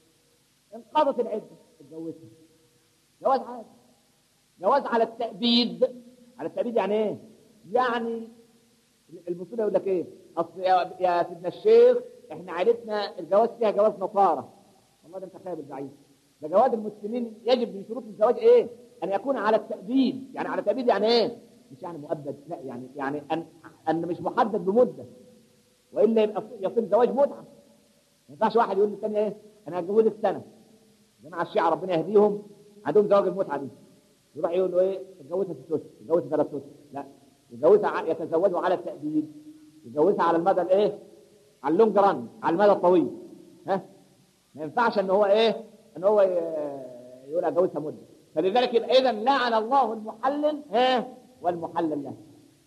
انقضت العدة اتجوزها جواز عادي جواز على التأبيد على التأبيد يعني ايه؟ يعني المسؤول يقول لك ايه؟ اصل يا يا سيدنا الشيخ احنا عائلتنا الجواز فيها جواز نصارى والله ده انت خايب بعيد ده جواز المسلمين يجب من شروط الزواج ايه؟ ان يكون على التأبيد يعني على التأبيد يعني ايه؟ مش يعني مؤبد لا يعني يعني ان ان مش محدد بمده والا يبقى يصير زواج متعه ما ينفعش واحد يقول للثاني ايه؟ انا هتجوزك سنه جماعه الشيعه ربنا يهديهم عندهم زواج المتعه دي يروح يقول له ايه؟ اتجوزها ست اشهر اتجوزها ثلاث اشهر لا يجوزها يتزوجوا على التأبيد يجوزها على المدى الايه؟ على اللونج ران على المدى الطويل ها؟ ما ينفعش ان هو ايه؟ ان هو يقول اتجوزها مده فلذلك يبقى اذا لعن الله المحلل ها والمحلل له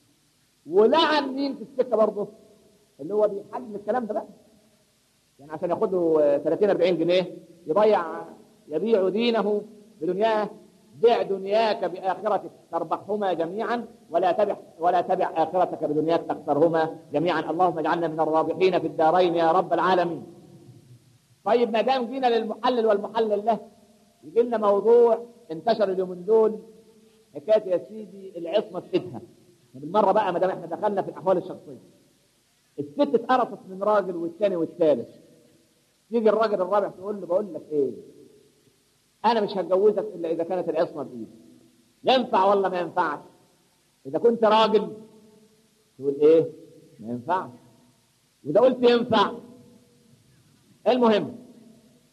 ولعن مين في السكه برضه اللي هو بيحلل الكلام ده بقى يعني عشان ياخد له 30 40 جنيه يضيع يبيع دينه بدنياه بع دنياك باخرتك تربحهما جميعا ولا تبع ولا تبع اخرتك بدنياك تخسرهما جميعا اللهم اجعلنا من الرابحين في الدارين يا رب العالمين طيب ما دام جينا للمحلل والمحلل له يجي لنا موضوع انتشر اليومين دول حكايه يا سيدي العصمه في ايدها بالمره بقى ما دام احنا دخلنا في الاحوال الشخصيه الست اتقرصت من راجل والثاني والثالث يجي الراجل الرابع تقول له بقول لك ايه انا مش هتجوزك الا اذا كانت العصمه بايدي ينفع ولا ما ينفعش اذا كنت راجل تقول ايه ما ينفعش واذا قلت ينفع المهم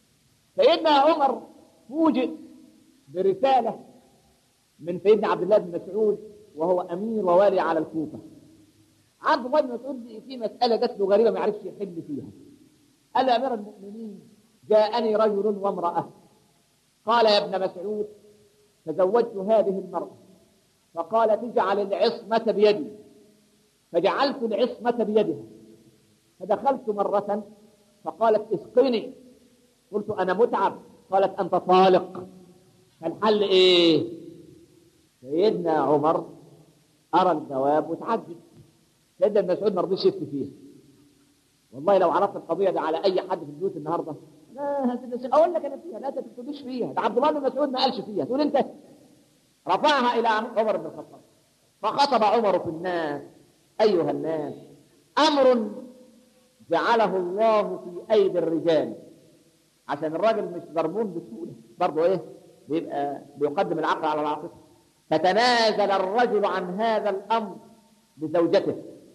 سيدنا عمر فوجئ برسالة من سيدنا عبد الله بن مسعود وهو أمير ووالي على الكوفة عبد الله بن مسعود في مسألة جات له غريبة ما يعرفش يحل فيها قال يا أمير المؤمنين جاءني رجل وامرأة قال يا ابن مسعود تزوجت هذه المرأة فقالت اجعل العصمة بيدي فجعلت العصمة بيدها فدخلت مرة فقالت اسقني قلت أنا متعب قالت أنت طالق فالحل إيه سيدنا عمر أرى الجواب وتعجب سيدنا ابن مسعود ما رضيش يفتي فيها والله لو عرفت القضية دي على أي حد في البيوت النهاردة لا أقول لك أنا فيها لا تكتبش فيها ده عبد الله بن مسعود ما قالش فيها تقول أنت رفعها إلى عمر بن الخطاب فخطب عمر في الناس أيها الناس أمر جعله الله في أيدي الرجال عشان الراجل مش ضربون بسهولة برضه إيه بيبقى بيقدم العقل على العاطفة فتنازل الرجل عن هذا الأمر لزوجته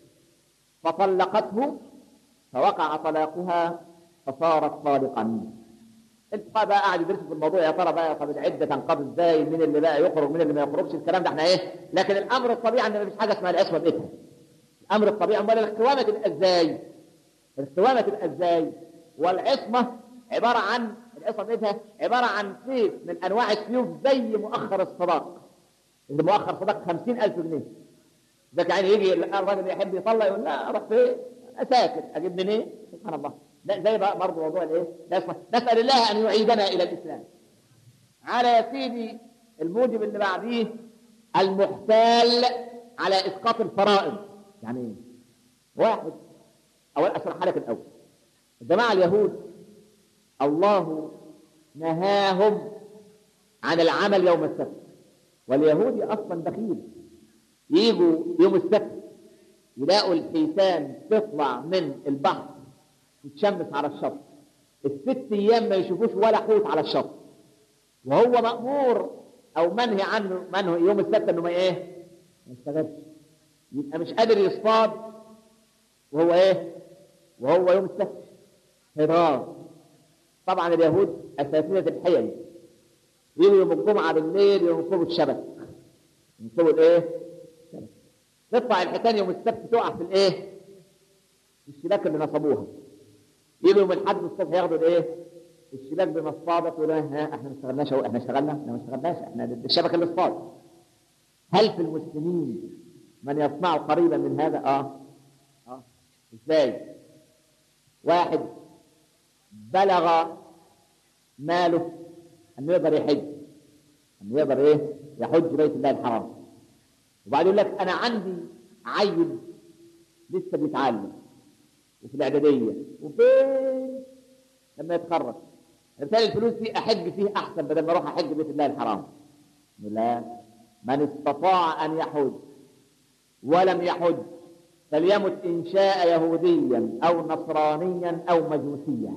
فطلقته فوقع طلاقها فصارت طالقا الفقهاء بقى قاعد يدرسوا في الموضوع يا ترى بقى طب العده تنقضي ازاي مين اللي بقى يخرج مين اللي ما يخرجش الكلام ده احنا ايه لكن الامر الطبيعي ان مفيش حاجه اسمها العصمه بايدها الامر الطبيعي امال الاختوامه تبقى ازاي الاختوامه تبقى ازاي والعصمه عباره عن العصمه بايدها عباره عن سيف من انواع السيوف زي مؤخر الصداق اللي مؤخر صداق 50000 جنيه ده يعني يجي الراجل يحب يطلع يقول لا اروح فين اسافر اجيب منين سبحان الله لا زي بقى برضه موضوع الايه نسال الله ان يعيدنا الى الاسلام على يا سيدي الموجب اللي بعديه المحتال على اسقاط الفرائض يعني ايه واحد اول اشرح لك الاول الجماعه اليهود الله نهاهم عن العمل يوم السبت واليهودي اصلا بخيل يجوا يوم السبت يلاقوا الحيتان تطلع من البحر تتشمس على الشط الست ايام ما يشوفوش ولا حوت على الشط وهو مامور او منهي عنه منه يوم السبت انه ما ايه ما يشتغلش يبقى مش قادر يصطاد وهو ايه وهو يوم السبت حرام طبعا اليهود اساتذه الحيل يجوا يوم الجمعه بالليل ينصبوا الشبك ينصبوا الايه الشبك تطلع الحيتان يوم السبت تقع في الايه في الشباك اللي نصبوها يجوا يوم الحد الصبح ياخدوا الايه الشباك بمصطادة يقولوا ها احنا ما اشتغلناش اهو احنا اشتغلنا احنا ما اشتغلناش احنا الشبكه اللي اصطاد هل في المسلمين من يصنع قريبا من هذا اه اه ازاي واحد بلغ ماله انه يقدر يحج انه يقدر ايه يحج بيت الله الحرام وبعدين يقول لك انا عندي عيل لسه بيتعلم وفي الاعداديه وفين لما يتخرج مثال الفلوس دي احج فيه احسن بدل ما اروح احج بيت الله الحرام لا من استطاع ان يحج ولم يحج فليمت ان شاء يهوديا او نصرانيا او مجوسيا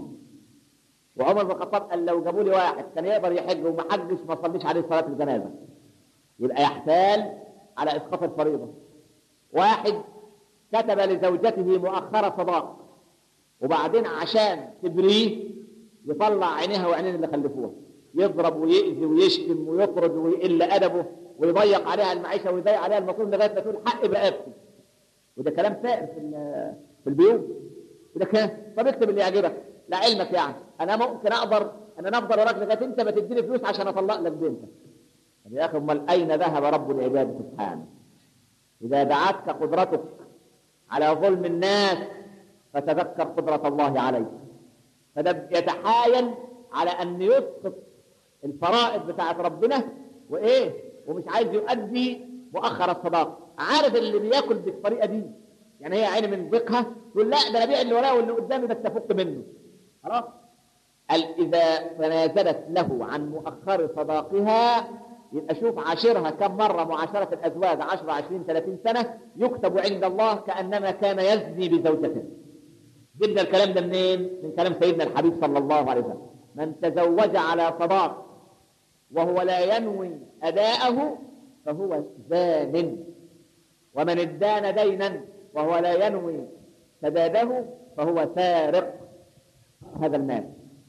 وعمر بن الخطاب قال لو جابوا لي واحد كان يقدر يحج وما حجش ما صليش عليه صلاه الجنازه يبقى يحتال على اسقاط الفريضه واحد كتب لزوجته مؤخرة صداق وبعدين عشان تبريه يطلع عينيها وعينين اللي خلفوها يضرب ويأذي ويشتم ويطرد ويقل أدبه ويضيق عليها المعيشة ويضيق عليها المصروف لغاية ما تقول حق برقبتي وده كلام سائر في في البيوت وده كلام طب اكتب اللي يعجبك لعلمك يعني انا ممكن اقدر ان انا افضل وراك لغايه انت ما تديني فلوس عشان اطلق لك بنتك طب يا اخي امال اين ذهب رب العباد سبحانه اذا دعتك قدرتك على ظلم الناس فتذكر قدرة الله عليك فده يتحايل على أن يسقط الفرائض بتاعت ربنا وإيه ومش عايز يؤدي مؤخر الصداق عارف اللي بياكل بالطريقة دي يعني هي عيني من ضيقها تقول لا ده انا ابيع اللي ورايا واللي قدامي بس افك منه خلاص قال إذا تنازلت له عن مؤخر صداقها يبقى شوف عاشرها كم مرة معاشرة الأزواج 10 20 30 سنة يكتب عند الله كأنما كان يزني بزوجته جبنا الكلام ده منين؟ من كلام سيدنا الحبيب صلى الله عليه وسلم من تزوج على صداق وهو لا ينوي أداءه فهو زان ومن ادان دينا وهو لا ينوي سداده فهو سارق هذا المال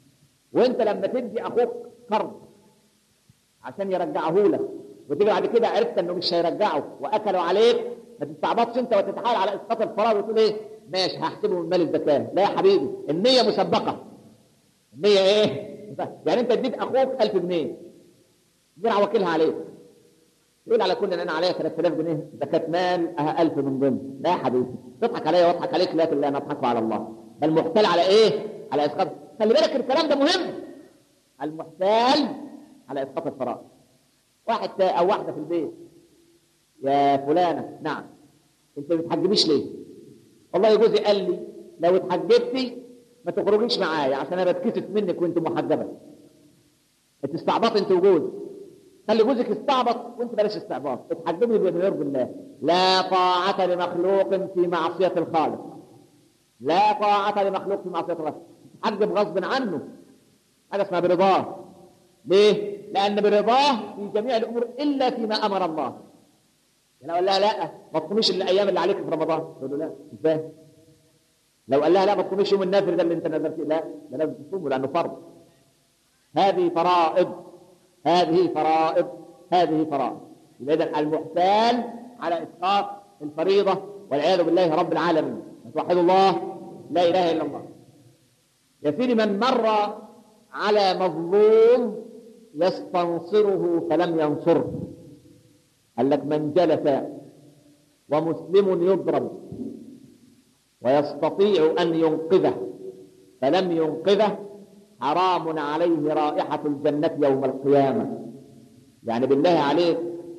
وانت لما تدي اخوك قرض عشان يرجعه لك وتيجي بعد كده عرفت انه مش هيرجعه واكلوا عليك ما تستعبطش انت وتتحايل على اسقاط الفراغ وتقول ايه ماشي هحسبه من مال الزكاه لا يا حبيبي النيه مسبقه النيه ايه يعني انت اديت اخوك 1000 جنيه جرع وكيلها عليك يقول على كل ان انا عليا 3000 جنيه زكاه مال اه 1000 من ضمن لا يا حبيبي تضحك عليا واضحك عليك لكن لا نضحك على الله المحتال على ايه على اسقاط خلي بالك الكلام ده مهم المحتال على اسقاط الفراغ واحد تا- او واحده في البيت يا فلانه نعم انت ما بتحجبيش ليه والله جوزي قال لي لو اتحجبتي ما تخرجيش معايا عشان انا بتكسف منك وانت محجبه تستعبط انت وجوزك خلي جوزك يستعبط وانت بلاش استعباط اتحجبي بما يرضي الله لا طاعة لمخلوق في معصية الخالق لا طاعة لمخلوق في معصية الخالق تحجب غصب عنه حاجة اسمها برضاه ليه؟ لأن برضاه في جميع الأمور إلا فيما أمر الله يعني لو قال لها لا ما تصوميش الأيام اللي عليك في رمضان تقول له لا ازاي؟ لو قال لها لا ما تصوميش يوم النافل ده اللي انت نذرت لا ده لازم تصومه لأنه فرض هذه فرائض هذه فرائض هذه فرائض إذا المحتال على إسقاط الفريضة والعياذ بالله رب العالمين توحد الله لا إله إلا الله يا سيدي من مر على مظلوم يستنصره فلم ينصره قال لك من جلس ومسلم يضرب ويستطيع أن ينقذه فلم ينقذه حرام عليه رائحة الجنة يوم القيامة يعني بالله عليك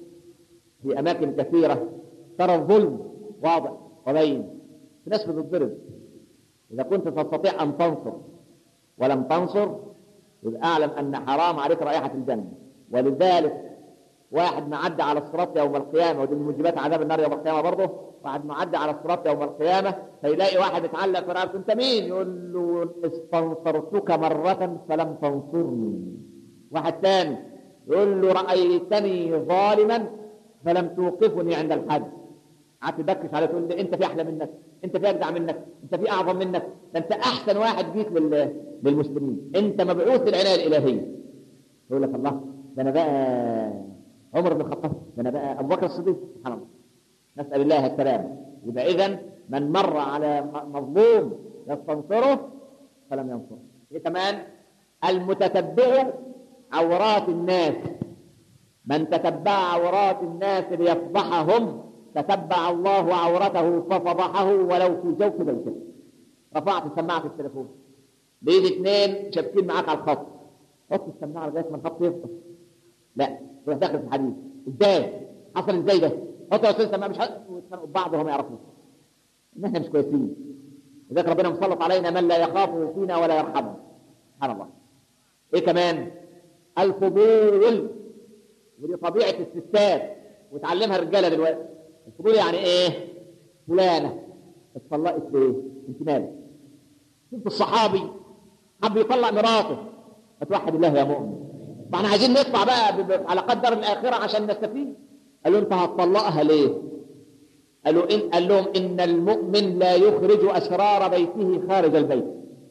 في أماكن كثيرة ترى الظلم واضح وبين في ناس بتضرب إذا كنت تستطيع أن تنصر ولم تنصر يبقى أعلم أن حرام عليك رائحة الجنة ولذلك واحد معدى على الصراط يوم القيامة ودي من موجبات عذاب النار يوم القيامة برضه واحد معدى على الصراط يوم القيامة فيلاقي واحد اتعلق في رقبته انت مين؟ يقول له استنصرتك مرة فلم تنصرني واحد ثاني يقول له رأيتني ظالما فلم توقفني عند الحد قعدت تبكش عليه تقول لي انت في احلى منك انت في اجدع منك انت في اعظم منك ده انت احسن واحد جيت لل... للمسلمين انت مبعوث العنايه الالهيه يقول لك الله ده انا بقى عمر بن الخطاب ده انا بقى ابو بكر الصديق سبحان الله نسال الله السلامه يبقى اذا من مر على م- مظلوم يستنصره فلم ينصره ايه كمان المتتبع عورات الناس من تتبع عورات الناس ليفضحهم تتبع الله عورته ففضحه ولو في جوف بيته رفعت سماعة التليفون بيجي اثنين شابكين معاك على الخط حط السماعة لغاية ما الخط يفضل لا تروح داخل في الحديث ازاي حصل ازاي ده حط يا استاذ السماعة مش حط ويتخانقوا ببعض وهم يعرفوش ان احنا مش كويسين لذلك ربنا مسلط علينا من لا يخافه فينا ولا يرحمه سبحان الله ايه كمان الفضول ودي طبيعة الستات وتعلمها الرجالة دلوقتي الفضول يعني ايه فلانة اتطلقت ليه انت مالك شوف الصحابي حب يطلق مراته فتوحد الله يا مؤمن ما احنا عايزين نطلع بقى ب- ب- على قدر الآخرة عشان نستفيد قالوا انت هتطلقها ليه قالوا إن قال لهم إن المؤمن لا يخرج أسرار بيته خارج البيت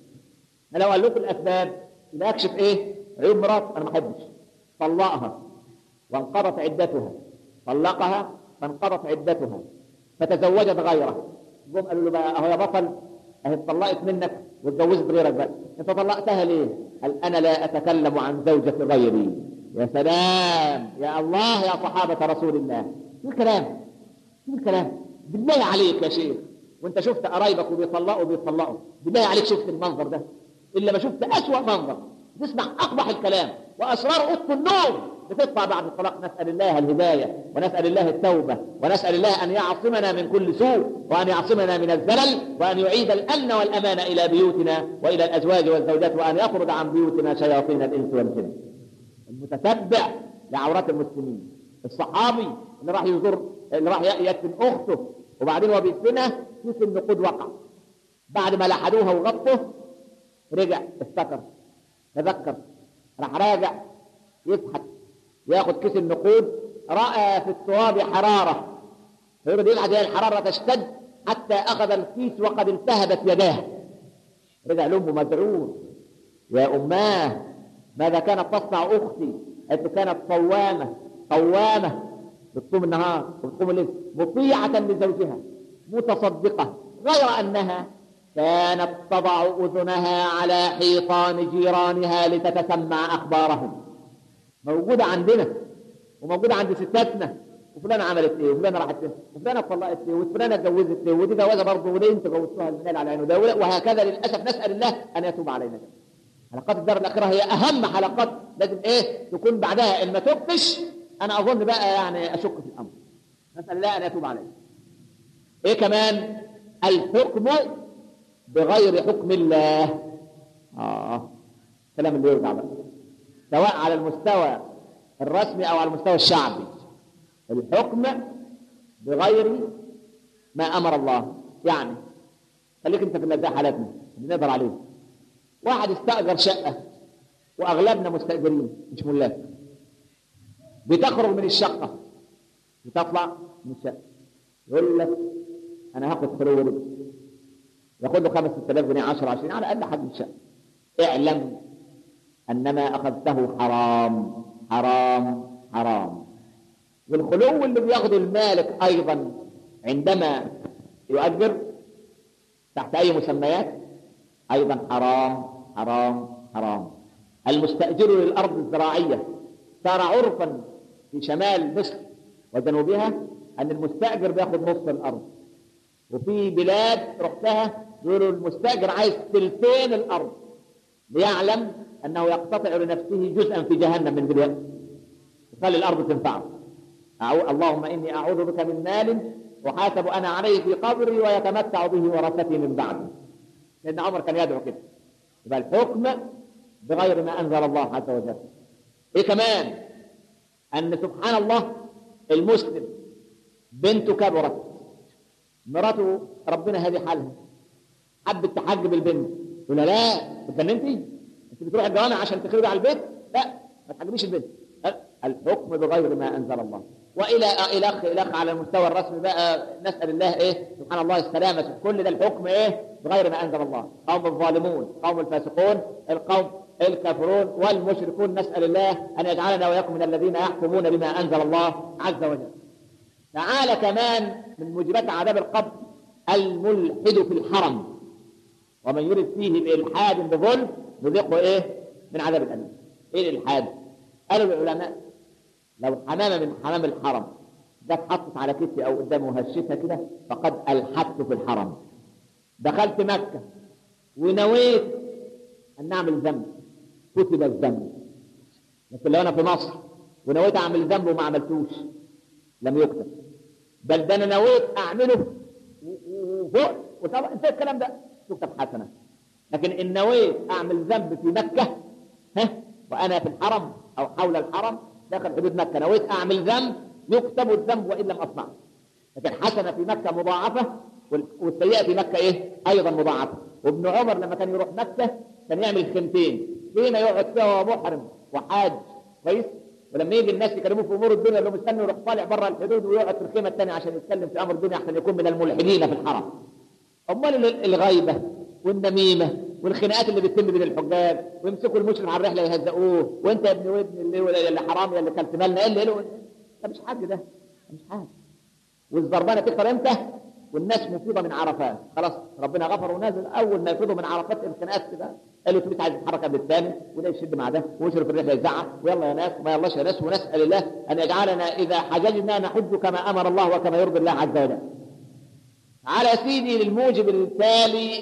أنا لو قال لكم الأسباب يبقى أكشف إيه عيوب مرات أنا ما أحبش طلقها وانقضت عدتها طلقها فانقضت عدتها فتزوجت غيره جم قالوا له بقى اهو يا بطل اهي اتطلقت منك واتجوزت غيرك بقى انت طلقتها ليه؟ قال انا لا اتكلم عن زوجة غيري يا سلام يا الله يا صحابة رسول الله شو الكلام شو الكلام بالله عليك يا شيخ وانت شفت قرايبك وبيطلقوا وبيطلقوا بالله عليك شفت المنظر ده الا ما شفت اسوأ منظر تسمع اقبح الكلام واسرار اوضه النوم بتطلع بعد الطلاق نسال الله الهدايه ونسال الله التوبه ونسال الله ان يعصمنا من كل سوء وان يعصمنا من الزلل وان يعيد الامن والامان الى بيوتنا والى الازواج والزوجات وان يطرد عن بيوتنا شياطين الانس والجن المتتبع لعورات المسلمين الصحابي اللي راح يزور اللي راح يدفن اخته وبعدين وهو بيدفنها كيس النقود وقع بعد ما لحدوها وغطوا رجع افتكر تذكر راح راجع يضحك ياخد كيس النقود راى في التراب حراره فيريد يبعد هي الحراره تشتد حتى اخذ الكيس وقد التهبت يداه رجع لامه مذعور يا أماه ماذا كانت تصنع أختي قالت له كانت صوامة قوامة بتصوم النهار وبتصوم الليل مطيعة لزوجها متصدقة غير أنها كانت تضع أذنها على حيطان جيرانها لتتسمع أخبارهم موجودة عندنا وموجودة عند ستاتنا وفلانة عملت ايه وفلانة راحت ايه وفلانة اتطلقت ايه وفلانة اتجوزت ايه ودي جوازة برضه وليه انت جوزتوها المنال على عينه ده وهكذا للأسف نسأل الله أن يتوب علينا جميعا حلقات الدار الأخيرة هي أهم حلقات لازم ايه تكون بعدها إن ما تبتش أنا أظن بقى يعني أشك في الأمر نسأل الله أن يتوب علينا ايه كمان الحكم بغير حكم الله اه كلام اللي يرجع بقى سواء على المستوى الرسمي او على المستوى الشعبي الحكم بغير ما امر الله يعني خليك انت في اللي زي حالاتنا اللي نقدر عليه واحد استاجر شقه واغلبنا مستاجرين مش ملاك بتخرج من الشقه بتطلع من الشقه يقول لك انا هاخد خلو رزق ياخد له 5 6000 جنيه 10 20 على اقل حد الشقه اعلم ان ما اخذته حرام حرام حرام والخلو اللي بياخده المالك ايضا عندما يؤجر تحت اي مسميات ايضا حرام حرام حرام المستاجر للارض الزراعيه صار عرفا في شمال مصر وجنوبها ان المستاجر بياخد نص الارض وفي بلاد رحتها يقولوا المستاجر عايز ثلثين الارض ليعلم انه يقتطع لنفسه جزءا في جهنم من دلوقتي يخلي الارض تنفعه أعو... اللهم اني اعوذ بك من مال احاسب انا عليه في قبري ويتمتع به ورثتي من بعدي لان عمر كان يدعو كده يبقى الحكم بغير ما انزل الله عز وجل ايه كمان ان سبحان الله المسلم بنته كبرت مراته ربنا هذه حالها حبت تحجب البنت تقول لها لا اتجننتي انت بتروح الجوامع عشان تخربي على البيت لا ما تحجبيش البنت الحكم بغير ما انزل الله والى الخ الخ على المستوى الرسمي بقى نسال الله ايه سبحان الله السلامه كل ده الحكم ايه بغير ما انزل الله قوم الظالمون قوم الفاسقون القوم الكافرون والمشركون نسال الله ان يجعلنا واياكم من الذين يحكمون بما انزل الله عز وجل تعالى كمان من موجبات عذاب القبر الملحد في الحرم ومن يرد فيه بإلحاد بظلم نذيقه ايه من عذاب الأليم ايه الإلحاد قالوا العلماء لو حمامة من حمام الحرم ده اتحطت على كتفي او قدامي وهشتها كده فقد الحدت في الحرم دخلت مكة ونويت ان نعمل ذنب كتب الذنب لكن لو انا في مصر ونويت اعمل ذنب وما عملتوش لم يكتب بل ده انا نويت اعمله وفوق وطبعا انت الكلام ده تكتب حسنه لكن ان نويت اعمل ذنب في مكه ها وانا في الحرم او حول الحرم داخل حدود مكه نويت اعمل ذنب يكتب الذنب وان لم اصنعه لكن حسنه في مكه مضاعفه والسيئه في مكه ايه ايضا مضاعفه وابن عمر لما كان يروح مكه كان يعمل خيمتين خيمه يقعد فيها وهو محرم وحاج كويس ولما يجي الناس يكلموه في امور الدنيا اللي مستني يروح طالع بره الحدود ويقعد في الخيمه الثانيه عشان يتكلم في امر الدنيا عشان يكون من الملحدين في الحرم. امال الغيبه والنميمه والخناقات اللي بتتم بين الحجاج ويمسكوا المشرف على الرحله يهزقوه وانت يا ابن ودن اللي اللي حرام اللي كلت مالنا ايه اللي ده مش حاجه ده مش حاجه والزربانه تكتر امتى؟ والناس مفيضه من عرفات خلاص ربنا غفر ونازل اول ما يفيضوا من عرفات الخناقات كده قالوا تبيت عايز يتحرك قبل الثاني وده يشد مع ده ويشرف الرحله يزعق ويلا يا ناس وما يلاش يا ناس ونسال الله ان يجعلنا اذا حججنا نحج كما امر الله وكما يرضي الله عز وجل. على سيدي للموجب التالي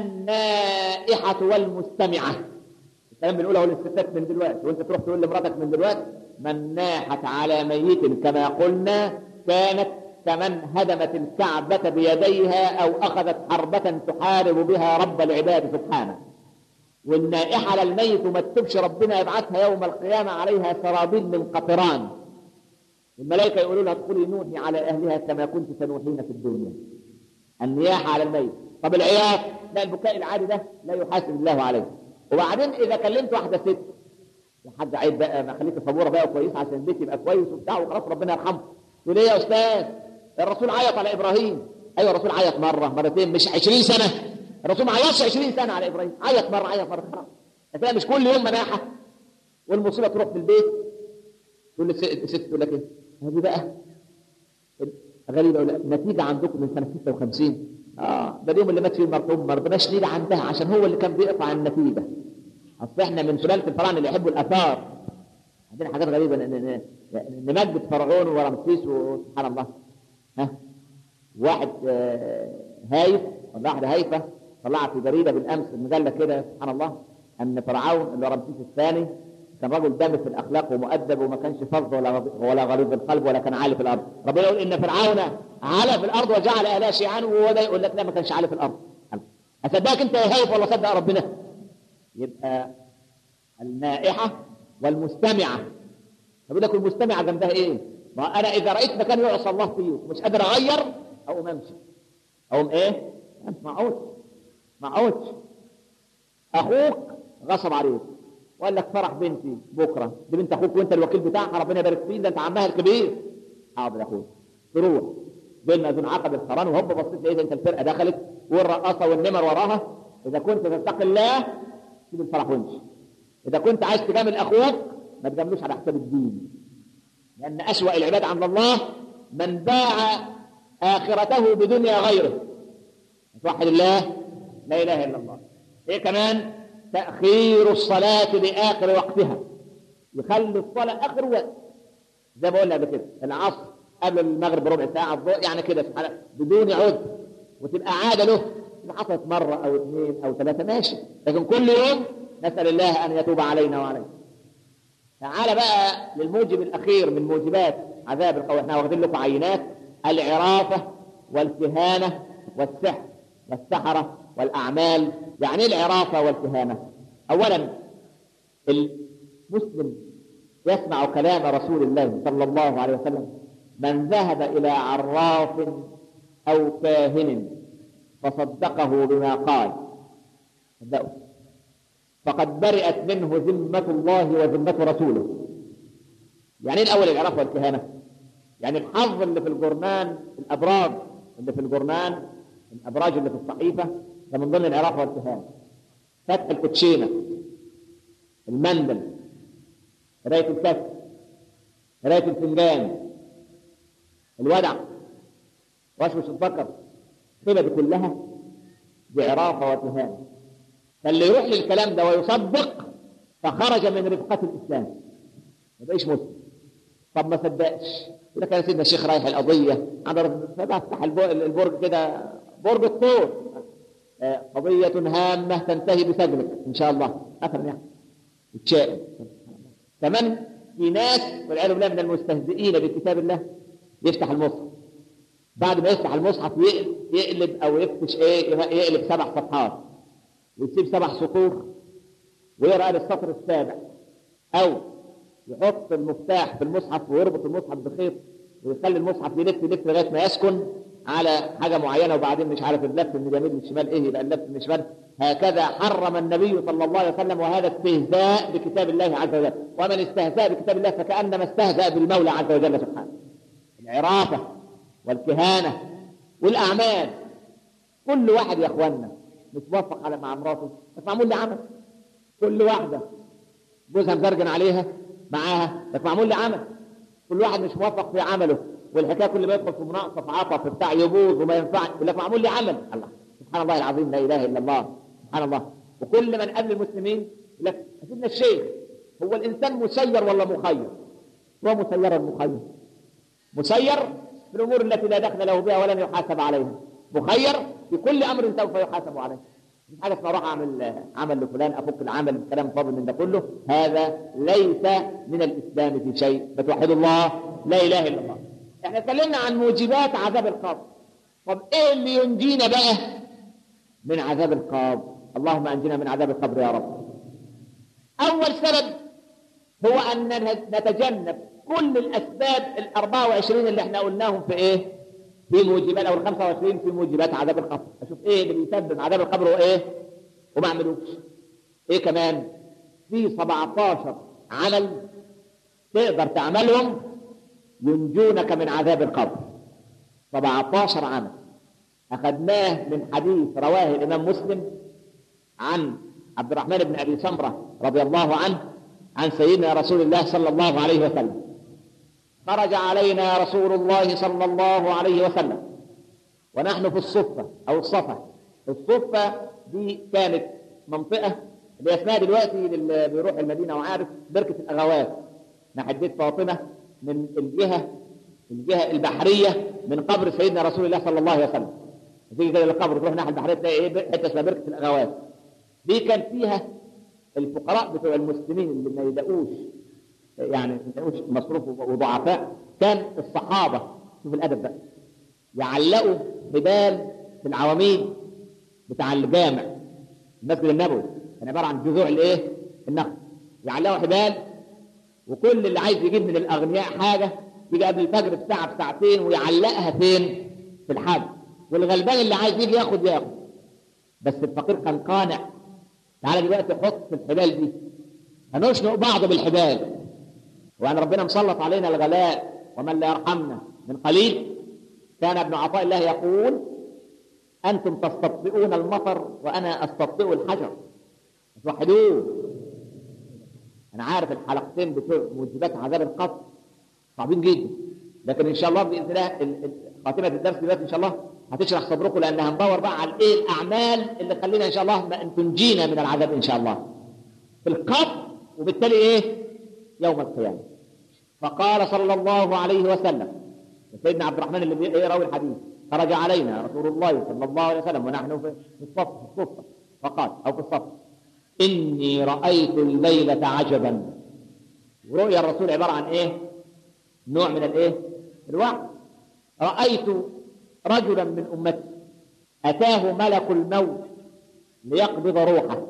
النائحة والمستمعة الكلام بنقوله للستات من دلوقتي وانت تروح تقول لمراتك من دلوقتي من ناحت على ميت كما قلنا كانت كمن هدمت الكعبة بيديها أو أخذت حربة تحارب بها رب العباد سبحانه والنائحة للميت ما تكتبش ربنا يبعثها يوم القيامة عليها سرابيل من قطران الملائكة يقولوا لها ادخلي نوحي على أهلها كما كنت تنوحين في الدنيا النياحة على الميت طب العياط لا البكاء العادي ده لا يحاسب الله عليه وبعدين إذا كلمت واحدة ست يا حاج عيب بقى ما خليك صبورة بقى كويس عشان البيت يبقى كويس وبتاع وخلاص ربنا يرحمه تقول ايه يا أستاذ الرسول عيط على إبراهيم أيوة الرسول عيط مرة مرتين مش 20 سنة الرسول ما عيطش 20 سنة على إبراهيم عيط مرة عيط مرة خلاص لكن مش كل يوم مناحه والمصيبه تروح في البيت تقول لي الست تقول لك ايه؟ هذه بقى غريبه ولا نتيجه عندكم من سنه 56 اه ده اليوم اللي مات فيه المرحوم ما رضناش نيجي عندها عشان هو اللي كان بيقطع النتيجه اصل احنا من سلاله الفراعنه اللي يحبوا الاثار عندنا حاجات غريبه ن- ن- ن- نمجد فرعون ورمسيس وسبحان الله ها واحد آه، هايف ولا واحده هايفه طلعت في جريده بالامس المجله كده سبحان الله ان فرعون اللي هو رمسيس الثاني كان رجل دامس في الاخلاق ومؤدب وما كانش فظ ولا غض- ولا غليظ القلب ولا كان عالي في الارض ربنا يقول ان فرعون علا في الارض وجعل اهلها شيعا وهو ده يقول لك لا ما كانش عالي في الارض اصدقك انت يا هايف ولا صدق ربنا يبقى النائحه والمستمعه بيقول لك المستمعه جنبها ايه؟ ما انا اذا رايت مكان يعصى الله فيه ومش قادر اغير اقوم امشي اقوم ايه؟ امشي ما اقعدش ما اقعدش اخوك غصب عليك وقال لك فرح بنتي بكره دي بنت اخوك وانت الوكيل بتاعها ربنا يبارك فيه ده انت عمها الكبير حاضر يا اخويا تروح بين ما دون عقب القران وهوب بصيت لقيت انت الفرقه دخلت والرقاصه والنمر وراها اذا كنت تتقي الله سيب الفرح وامشي اذا كنت عايز تجامل اخوك ما تجاملوش على حساب الدين لان اسوا العباد عند الله من باع اخرته بدنيا غيره توحد الله لا اله الا الله ايه كمان تاخير الصلاه لاخر وقتها يخلي الصلاه اخر وقت زي ما قلنا قبل كده العصر قبل المغرب بربع ساعه الظهر يعني كده سبحان الله بدون عذر وتبقى عاده له إذا حصلت مره او اثنين او ثلاثه ماشي لكن كل يوم نسال الله ان يتوب علينا وعليكم تعال بقى للموجب الاخير من موجبات عذاب القبر احنا واخدين لكم عينات العرافه والكهانه والسحر والسحره والاعمال يعني ايه العرافه والكهانه اولا المسلم يسمع كلام رسول الله صلى الله عليه وسلم من ذهب الى عراف او كاهن فصدقه بما قال صدقوا فقد برئت منه ذمة الله وذمة رسوله يعني ايه الأول العراف والكهانة يعني الحظ اللي في الجرنان الأبراج اللي في الجرنان الأبراج اللي في الصحيفة ده من ضمن العراف والكهانة فتح الكوتشينة المندل قراية الكف قراية الفنجان الودع وشوش الذكر كده دي كلها دي عرافة وكهانة فاللي يروح للكلام ده ويصدق فخرج من رفقة الإسلام ما بقيش مسلم طب ما صدقش يقول لك يا سيدنا الشيخ رايح القضية أنا بفتح البرج كده برج الطور آه، قضية هامة تنتهي بسجنك إن شاء الله أفهم يعني يتشائم كمان في ناس والعياذ بالله من المستهزئين بكتاب الله يفتح المصحف بعد ما يفتح المصحف يقلب, يقلب او يفتش ايه يقلب سبع صفحات ويسيب سبع سطور ويقرا السطر السابع او يحط المفتاح في المصحف ويربط المصحف بخيط ويخلي المصحف يلف يلف لغايه ما يسكن على حاجه معينه وبعدين مش عارف اللف من اليمين للشمال ايه يبقى اللف من الشمال هكذا حرم النبي صلى الله عليه وسلم وهذا استهزاء بكتاب الله عز وجل ومن استهزأ بكتاب الله فكأنما استهزأ بالمولى عز وجل سبحانه العرافه والكهانه والاعمال كل واحد يا اخوانا متوافق على مع مراته بس معمول لي عمل كل واحده جوزها مزرجن عليها معاها بس معمول لي عمل كل واحد مش موفق في عمله والحكايه كل ما يدخل في مناقصه في عطف بتاع يبوظ وما ينفعش يقول لك معمول لي عمل الله سبحان الله العظيم لا اله الا الله سبحان الله وكل من قبل المسلمين يقول لك سيدنا الشيخ هو الانسان مسير ولا مخير؟ هو مسير ولا مخير؟ مسير في الامور التي لا دخل له بها ولن يحاسب عليها مخير في كل امر سوف يحاسب عليه مش حاجه اسمها اروح اعمل عمل لفلان افك العمل كلام فاضل من ده كله هذا ليس من الاسلام في شيء فتوحد الله لا اله الا الله احنا اتكلمنا عن موجبات عذاب القبر طب ايه اللي ينجينا بقى من عذاب القبر اللهم انجنا من عذاب القبر يا رب اول سبب هو ان نتجنب كل الاسباب ال 24 اللي احنا قلناهم في ايه؟ في موجبات او ال 25 في موجبات عذاب القبر، اشوف ايه اللي بيسبب عذاب القبر وايه؟ وما اعملوش. ايه كمان؟ في 17 عمل تقدر تعملهم ينجونك من عذاب القبر. 17 عمل اخذناه من حديث رواه الامام مسلم عن عبد الرحمن بن ابي سمره رضي الله عنه عن سيدنا رسول الله صلى الله عليه وسلم خرج علينا رسول الله صلى الله عليه وسلم ونحن في الصفة أو الصفة الصفة دي كانت منطقة اللي اسمها دلوقتي اللي بيروح المدينة وعارف بركة الأغوات ناحية بيت فاطمة من الجهة الجهة البحرية من قبر سيدنا رسول الله صلى الله عليه وسلم تيجي كده للقبر تروح ناحية البحرية تلاقي ايه حتة اسمها بركة الأغوات دي كان فيها الفقراء بتوع المسلمين اللي ما يلاقوش يعني ما يلاقوش مصروف وضعفاء كان الصحابة شوف الأدب بقى يعلقوا حبال في العواميد بتاع الجامع المسجد النبوي كان عباره عن جذوع الايه؟ النخل يعلقوا حبال وكل اللي عايز يجيب من الاغنياء حاجه يجي قبل الفجر بساعه بساعتين ويعلقها فين؟ في الحبل والغلبان اللي عايز يجي ياخد ياخد بس الفقير كان قانع تعالى دلوقتي حط في الحبال دي هنشنق بعض بالحبال وان ربنا مسلط علينا الغلاء ومن لا يرحمنا من قليل كان ابن عطاء الله يقول أنتم تستبطئون المطر وأنا أستبطئ الحجر توحدوه أنا عارف الحلقتين بتوع موجبات عذاب القبر صعبين جدا لكن إن شاء الله بإذن الله خاتمة الدرس دلوقتي إن شاء الله هتشرح صدركم لأن هندور بقى على إيه الأعمال اللي تخلينا إن شاء الله أن تنجينا من العذاب إن شاء الله في القبر وبالتالي إيه يوم القيامة فقال صلى الله عليه وسلم سيدنا عبد الرحمن اللي يروي الحديث خرج علينا رسول الله صلى الله عليه وسلم ونحن في الصف في الصف فقال او في الصف اني رايت الليله عجبا ورؤيا الرسول عباره عن ايه؟ نوع من الايه؟ الوعي رايت رجلا من امتي اتاه ملك الموت ليقبض روحه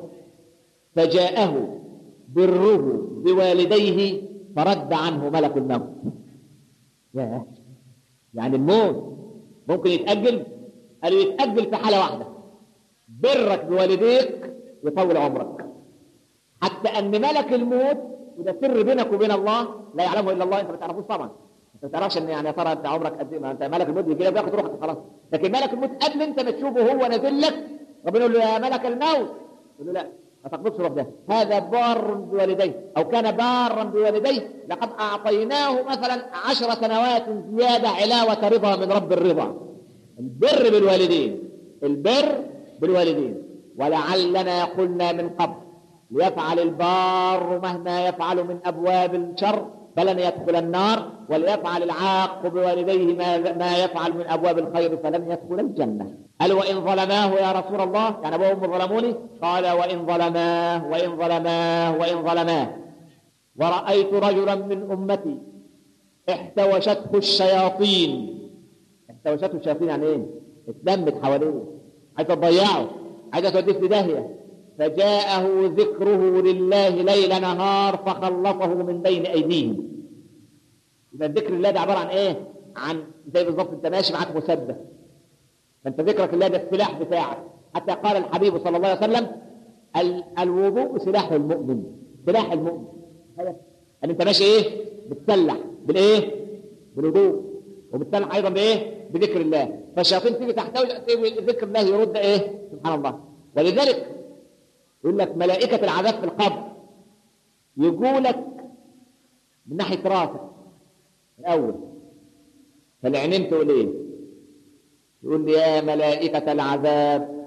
فجاءه بره بوالديه فرد عنه ملك الموت ياه يعني الموت ممكن يتأجل قالوا يتأجل في حالة واحدة برك بوالديك يطول عمرك حتى أن ملك الموت وده سر بينك وبين الله لا يعلمه إلا الله أنت ما تعرفوش طبعا أنت ما تعرفش إن يعني يا ترى أنت عمرك قد إيه ما أنت ملك الموت يجي لك بياخد روحك خلاص لكن ملك الموت قبل أنت ما تشوفه هو نازل لك ربنا يقول له يا ملك الموت يقول له لا ما تقبضش روح ده هذا بار بوالديه أو كان بارا بوالديه لقد أعطيناه مثلا عشر سنوات زيادة علاوة رضا من رب الرضا البر بالوالدين البر بالوالدين ولعلنا قلنا من قبل ليفعل البار مهما يفعل من أبواب الشر فلن يدخل النار وليفعل العاق بوالديه ما, ما يفعل من أبواب الخير فلن يدخل الجنة قال وإن ظلماه يا رسول الله يعني أبوهم ظلموني قال وإن ظلماه وإن ظلماه وإن ظلماه ورأيت رجلا من أمتي احتوشته الشياطين احتوشته الشياطين يعني ايه؟ اتلمت حواليه عايزه تضيعه عايزه توديه في داهيه فجاءه ذكره لله ليل نهار فخلصه من بين ايديهم يبقى الذكر الله ده عباره عن ايه؟ عن زي بالظبط انت ماشي معاك مسدس فانت ذكرك الله ده السلاح بتاعك حتى قال الحبيب صلى الله عليه وسلم ال- الوضوء سلاح المؤمن سلاح المؤمن هذا ان انت ماشي ايه؟ بتسلح بالايه؟ بالوضوء وبتسلح ايضا بايه؟ بذكر الله فالشياطين تيجي تحتوي ذكر الله يرد ايه؟ سبحان الله ولذلك يقول لك ملائكة العذاب في القبر يجوا لك من ناحية راسك الأول فالعينين تقول ايه؟ يقول لي يا ملائكة العذاب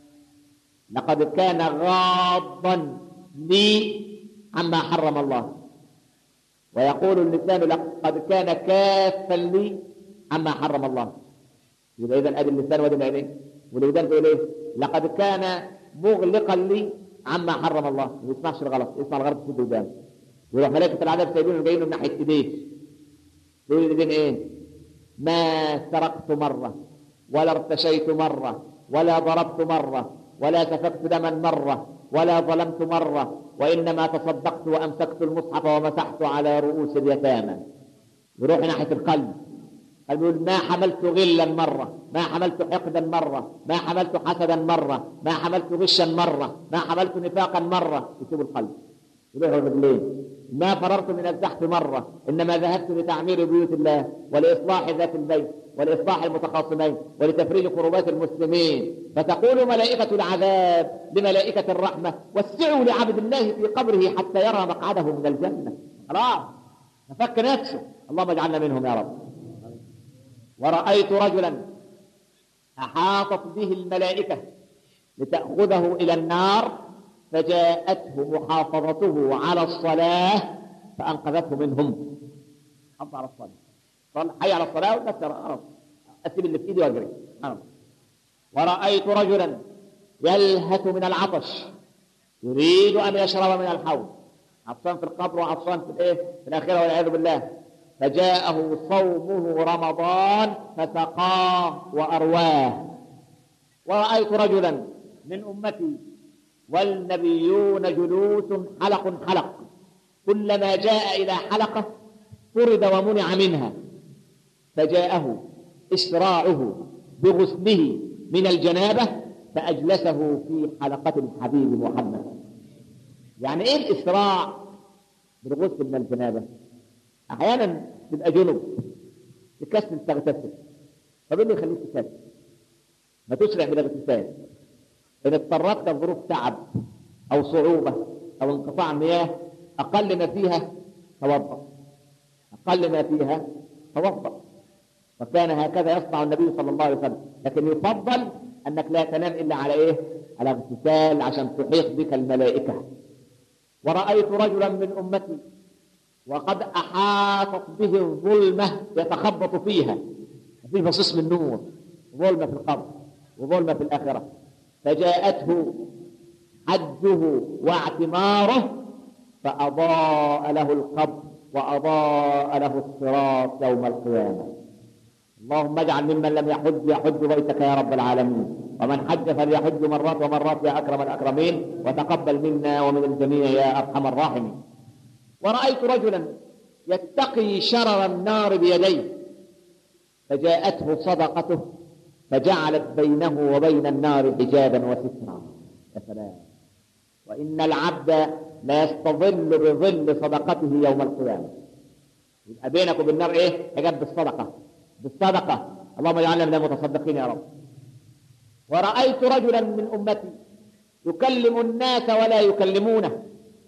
لقد كان غاضا لي عما حرم الله ويقول اللسان لقد كان كافا لي عما حرم الله يبقى اذا ادي اللسان وادي العينين والودان تقول ايه؟ لقد كان مغلقا لي عما حرم الله ما يسمعش الغلط يسمع الغلط في ودانه يروح ملائكه العذاب سايبينه جايين من ناحيه ايديه يقول الايدين ايه؟ ما سرقت مره ولا ارتشيت مره ولا ضربت مره ولا سفكت دما مره ولا ظلمت مره وانما تصدقت وامسكت المصحف ومسحت على رؤوس اليتامى يروح ناحيه القلب قال بيقول ما حملت غلا مرة ما حملت حقدا مرة ما حملت حسدا مرة ما حملت غشا مرة ما حملت نفاقا مرة يسيب القلب له رجلين ما فررت من الزحف مرة إنما ذهبت لتعمير بيوت الله ولإصلاح ذات البيت ولإصلاح المتخاصمين ولتفريج كروبات المسلمين فتقول ملائكة العذاب لملائكة الرحمة وسعوا لعبد الله في قبره حتى يرى مقعده من الجنة خلاص نفك نفسه اللهم اجعلنا منهم يا رب ورأيت رجلا أحاطت به الملائكة لتأخذه إلى النار فجاءته محافظته على الصلاة فأنقذته منهم حط على الصلاة صل حي على الصلاة والناس ترى أسيب اللي في إيدي وأجري سبحان الله ورأيت رجلا يلهث من العطش يريد أن يشرب من الحوض عطشان في القبر وعطشان في الإيه في الآخرة والعياذ بالله فجاءه صومه رمضان فسقاه وأرواه ورأيت رجلا من أمتي والنبيون جلوس حلق حلق كلما جاء إلى حلقة طرد ومنع منها فجاءه إسراعه بغسله من الجنابة فأجلسه في حلقة الحبيب محمد يعني إيه الإسراع بالغسل من الجنابة أحيانا تبقى جنب تكسل تغتسل طب إيه اللي يخليك تكسل ما تسرع بالاغتسال إن اضطرتك ظروف تعب أو صعوبة أو انقطاع مياه أقل ما فيها توضأ أقل ما فيها توضأ وكان هكذا يصنع النبي صلى الله عليه وسلم لكن يفضل أنك لا تنام إلا على إيه؟ على اغتسال عشان تحيط بك الملائكة ورأيت رجلا من أمتي وقد أحاطت به الظلمة يتخبط فيها في بصيص من نور ظلمة في القبر وظلمة في الآخرة فجاءته حجه واعتماره فأضاء له القبر وأضاء له الصراط يوم القيامة اللهم اجعل ممن لم يحج يحج بيتك يا رب العالمين ومن حج فليحج مرات ومرات يا أكرم الأكرمين وتقبل منا ومن الجميع يا أرحم الراحمين ورأيت رجلا يتقي شرر النار بيديه فجاءته صدقته فجعلت بينه وبين النار حجابا وسترا يا سلام وإن العبد لا يستظل بظل صدقته يوم القيامة يبقى بينك وبين النار إيه؟ حجاب بالصدقة بالصدقة اللهم اجعلنا من المتصدقين يا رب ورأيت رجلا من أمتي يكلم الناس ولا يكلمونه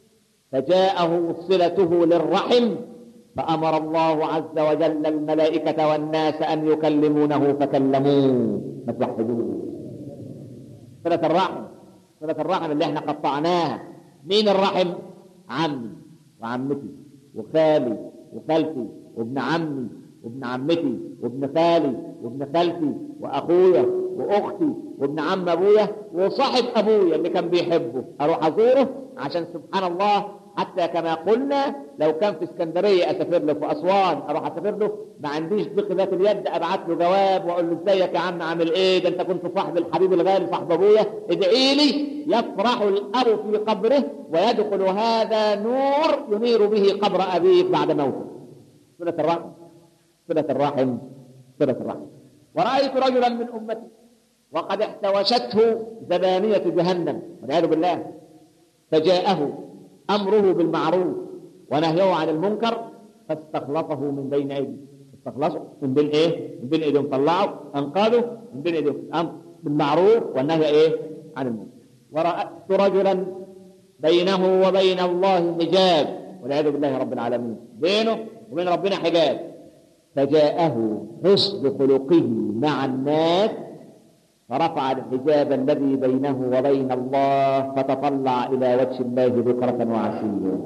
فجاءه صلته للرحم فأمر الله عز وجل الملائكة والناس أن يكلمونه فكلموه ما توحدوه صلة الرحم صلة الرحم اللي احنا قطعناها مين الرحم؟ عمي وعمتي وخالي وخالتي وابن عمي وابن عمتي وابن خالي وابن خالتي واخويا واختي وابن عم ابويا وصاحب ابويا اللي كان بيحبه اروح ازوره عشان سبحان الله حتى كما قلنا لو كان في اسكندريه اسافر له في اسوان اروح اسافر له ما عنديش ضيق ذات اليد ابعت له جواب واقول له ازيك يا عم عامل ايه ده انت كنت صاحب الحبيب الغالي صاحب ابويا ادعي لي يفرح الاب في قبره ويدخل هذا نور ينير به قبر ابيك بعد موته صله الرحم صله الرحم صله الرحم ورأيت رجلا من أمتي وقد احتوشته زبانية جهنم والعياذ بالله فجاءه أمره بالمعروف ونهيه عن المنكر فاستخلصه من بين أيديه استخلصه من بين إيه؟ من بين أيديهم طلعه أنقذه من بين أيديهم أمر بالمعروف والنهي إيه؟ عن المنكر ورأيت رجلا بينه وبين الله حجاب والعياذ بالله رب العالمين بينه وبين ربنا حجاب فجاءه حسن خلقه مع الناس فرفع الحجاب الذي بينه وبين الله فتطلع إلى وجه الله بكرة وعشية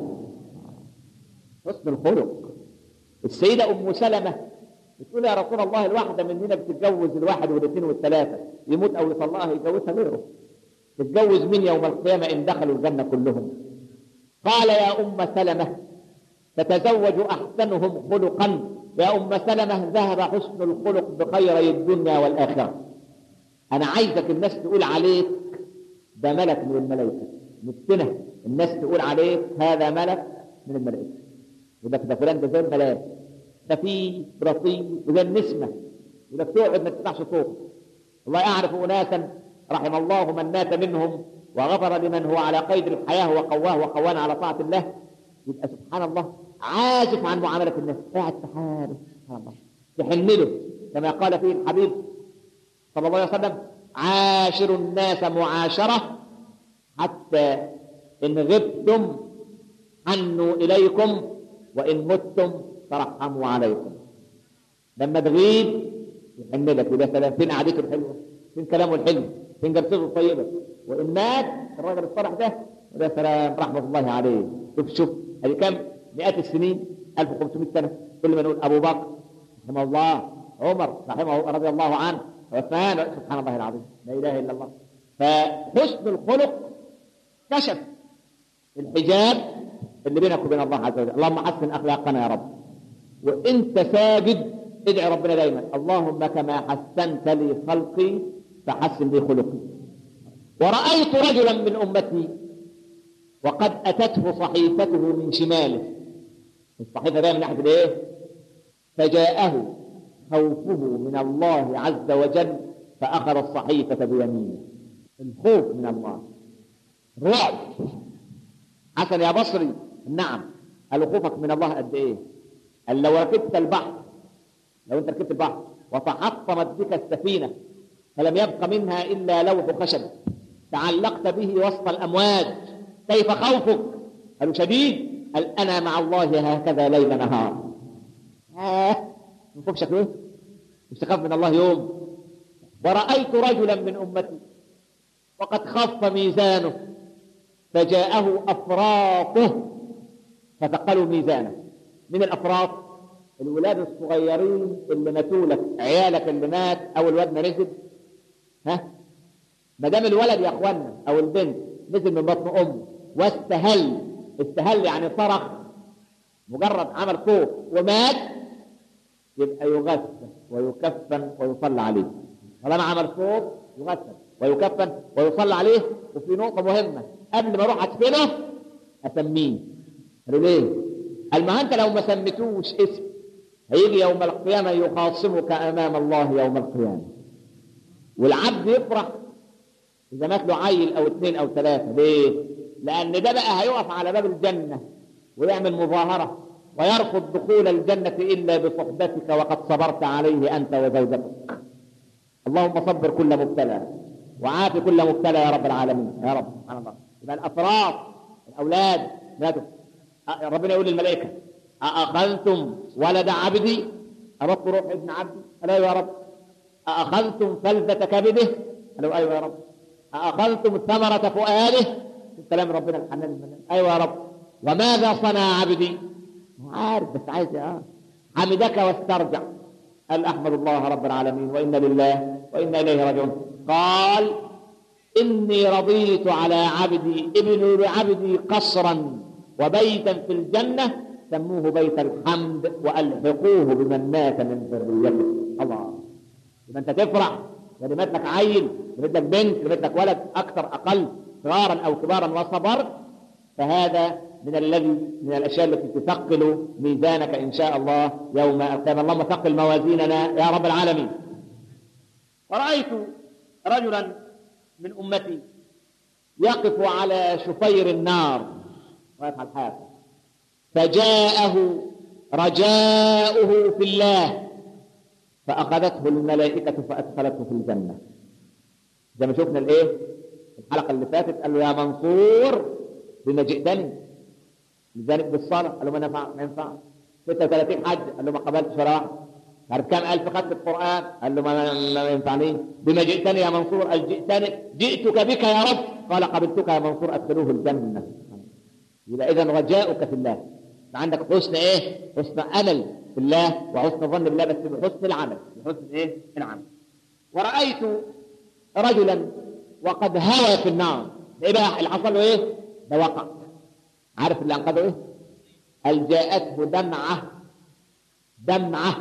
حسن الخلق السيدة أم سلمة بتقول يا رسول الله الواحدة مننا بتتجوز الواحد والاثنين والثلاثة يموت أو يطلقها يتجوزها غيره تتجوز مين يوم القيامة إن دخلوا الجنة كلهم قال يا أم سلمة تتزوج أحسنهم خلقا يا أم سلمة ذهب حسن الخلق بخيري الدنيا والآخرة أنا عايزك الناس تقول عليك ده ملك من الملائكة نفسنا الناس تقول عليك هذا ملك من الملائكة يبقى ده فلان ده زي الملاك خفيف رصيف وزي النسمة يبقى تقعد ما تسمعش صوت والله أعرف أناسا رحم الله من مات منهم وغفر لمن هو على قيد الحياة وقواه وقوانا على طاعة الله يبقى سبحان الله عازف عن معاملة الناس قاعد في حاله سبحان الله تحمله كما قال فيه الحبيب صلى الله عليه وسلم عاشروا الناس معاشرة حتى إن غبتم حنوا إليكم وإن متم ترحموا عليكم لما تغيب يحملك يبقى سلام فين قعدته الحلوة فين كلامه الحلو فين جلسته الطيبة وإن مات الراجل الصالح ده وده سلام رحمة الله عليه شوف شوف هذه كم مئات السنين 1500 سنة كل ما نقول أبو بكر رحمه الله عمر رحمه رضي الله عنه عثمان سبحان الله العظيم لا إله إلا الله فحسن الخلق كشف الحجاب اللي بينك وبين الله عز وجل اللهم حسن أخلاقنا يا رب وانت ساجد ادعي ربنا دايما اللهم كما حسنت لي خلقي فحسن لي خلقي ورأيت رجلا من أمتي وقد أتته صحيفته من شماله الصحيفة ده من ناحية الايه فجاءه خوفه من الله عز وجل فأخذ الصحيفة بيمينه الخوف من الله رعب حسن يا بصري نعم قال خوفك من الله قد ايه قال لو ركبت البحر لو انت ركبت البحر وتحطمت بك السفينة فلم يبق منها إلا لوح خشب تعلقت به وسط الأمواج كيف خوفك قالوا شديد قال أنا مع الله هكذا ليل نهار آه من خوف شكله مش تخاف من الله يوم ورأيت رجلا من أمتي وقد خف ميزانه فجاءه أفراطه فثقلوا ميزانه من الأفراط الولاد الصغيرين اللي ماتوا لك عيالك اللي مات أو الواد ما نزل ها ما دام الولد يا اخوانا او البنت نزل من بطن امه واستهل استهل يعني صرخ مجرد عمل خوف ومات يبقى يغسل ويكفن ويصلى عليه طالما عمل صوت يغسل ويكفن ويصلى عليه وفي نقطة مهمة قبل ما اروح ادفنه اسميه قالوا ليه؟ قال ما انت لو ما سميتوش اسم هيجي يوم القيامة يخاصمك امام الله يوم القيامة والعبد يفرح إذا مات له عيل أو اثنين أو ثلاثة ليه؟ لأن ده بقى هيقف على باب الجنة ويعمل مظاهرة ويرفض دخول الجنة إلا بصحبتك وقد صبرت عليه أنت وزوجتك اللهم صبر كل مبتلى وعافي كل مبتلى يا رب العالمين يا رب سبحان الله يبقى الأفراد الأولاد ماتوا ربنا يقول للملائكة أأخذتم ولد عبدي أردت روح ابن عبدي ألا يا رب أأخذتم فلذة كبده قالوا أيوة يا رب أأخذتم ثمرة فؤاده كلام ربنا الحنان المنان أيوة يا رب وماذا صنع عبدي عارف بس عايز اه حمدك واسترجع قال أحمد الله رب العالمين وإنا لله وإنا إليه راجعون قال إني رضيت على عبدي ابن لعبدي قصرا وبيتا في الجنة سموه بيت الحمد وألحقوه بمن مات من ذريته الله يبقى أنت تفرح يعني مات لك عيل مات لك بنت مات لك ولد أكثر أقل صغارا أو كبارا وصبرت فهذا من الذي من الأشياء التي تثقل ميزانك إن شاء الله يوم القيامة اللهم ثقل موازيننا يا رب العالمين ورأيت رجلا من أمتي يقف على شفير النار ويفعل حافظ فجاءه رجاؤه في الله فأخذته الملائكة فأدخلته في الجنة زي ما شفنا الايه الحلقة اللي فاتت قال له يا منصور بما جئتني لذلك بالصلاة قال له ما نفع ما ينفع 36 حج قال له ما قبلتش ولا واحد عارف كم ألف خدت القرآن قال له ما, ما ينفعني بما جئتني يا منصور قال جئتني جئتك بك يا رب قال قبلتك يا منصور أدخلوه الجنة يبقى إذا رجاؤك في الله عندك حسن إيه حسن أمل في الله وحسن ظن بالله بس بحسن العمل بحسن إيه العمل ورأيت رجلا وقد هوى في النار ايه بقى اللي حصل له ايه ده وقع عارف اللي انقذه ايه قال جاءته دمعه دمعه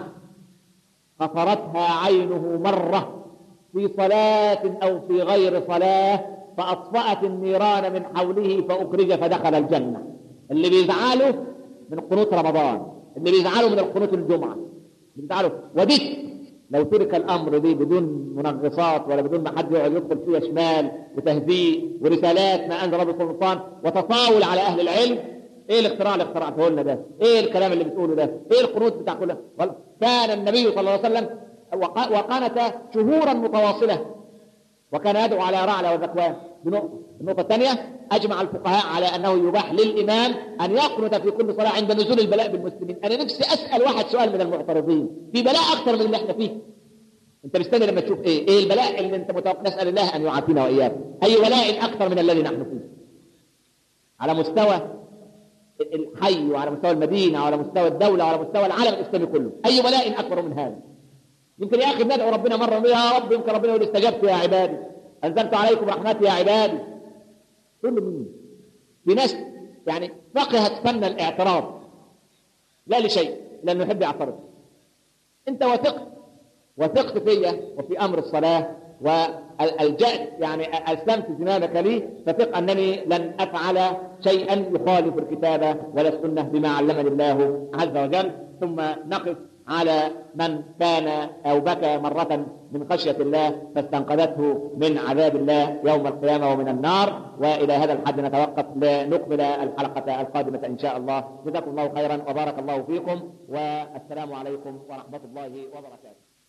خطرتها عينه مره في صلاه او في غير صلاه فاطفات النيران من حوله فاخرج فدخل الجنه اللي بيزعله من قنوت رمضان اللي بيزعله من القنوت الجمعه بيزعله وددت لو ترك الامر دي بدون منغصات ولا بدون ما حد يقعد يدخل فيها شمال وتهديد ورسالات ما انزل رب سلطان وتطاول على اهل العلم ايه الاختراع اللي اخترعته لنا ده؟ ايه الكلام اللي بتقوله ده؟ ايه القنوت بتاع كله؟ كان النبي صلى الله عليه وسلم وقنت شهورا متواصله وكان يدعو على رعلة وذكوان بنقطة النقطة الثانية أجمع الفقهاء على أنه يباح للإمام أن يقنت في كل صلاة عند نزول البلاء بالمسلمين أنا نفسي أسأل واحد سؤال من المعترضين في بلاء أكثر من اللي احنا فيه أنت مستني لما تشوف إيه إيه البلاء اللي أنت متوقع نسأل الله أن يعافينا وإياك أي بلاء أكثر من الذي نحن فيه على مستوى الحي وعلى مستوى المدينة وعلى مستوى الدولة وعلى مستوى العالم الإسلامي كله أي بلاء أكبر من هذا يمكن يا أخي ندعو ربنا مرة يا رب يمكن ربنا يقول استجبت يا عبادي أنزلت عليكم رحمتي يا عبادي كل مين في ناس يعني فقهت فن الاعتراض لا لشيء لأنه يحب يعترض أنت وثقت وثقت فيا وفي أمر الصلاة والجأت يعني أسلمت زمامك لي فثق أنني لن أفعل شيئا يخالف الكتاب ولا السنة بما علمني الله عز وجل ثم نقف على من كان أو بكى مرة من خشية الله فاستنقذته من عذاب الله يوم القيامة ومن النار وإلى هذا الحد نتوقف لنكمل الحلقة القادمة إن شاء الله جزاكم الله خيرا وبارك الله فيكم والسلام عليكم ورحمة الله وبركاته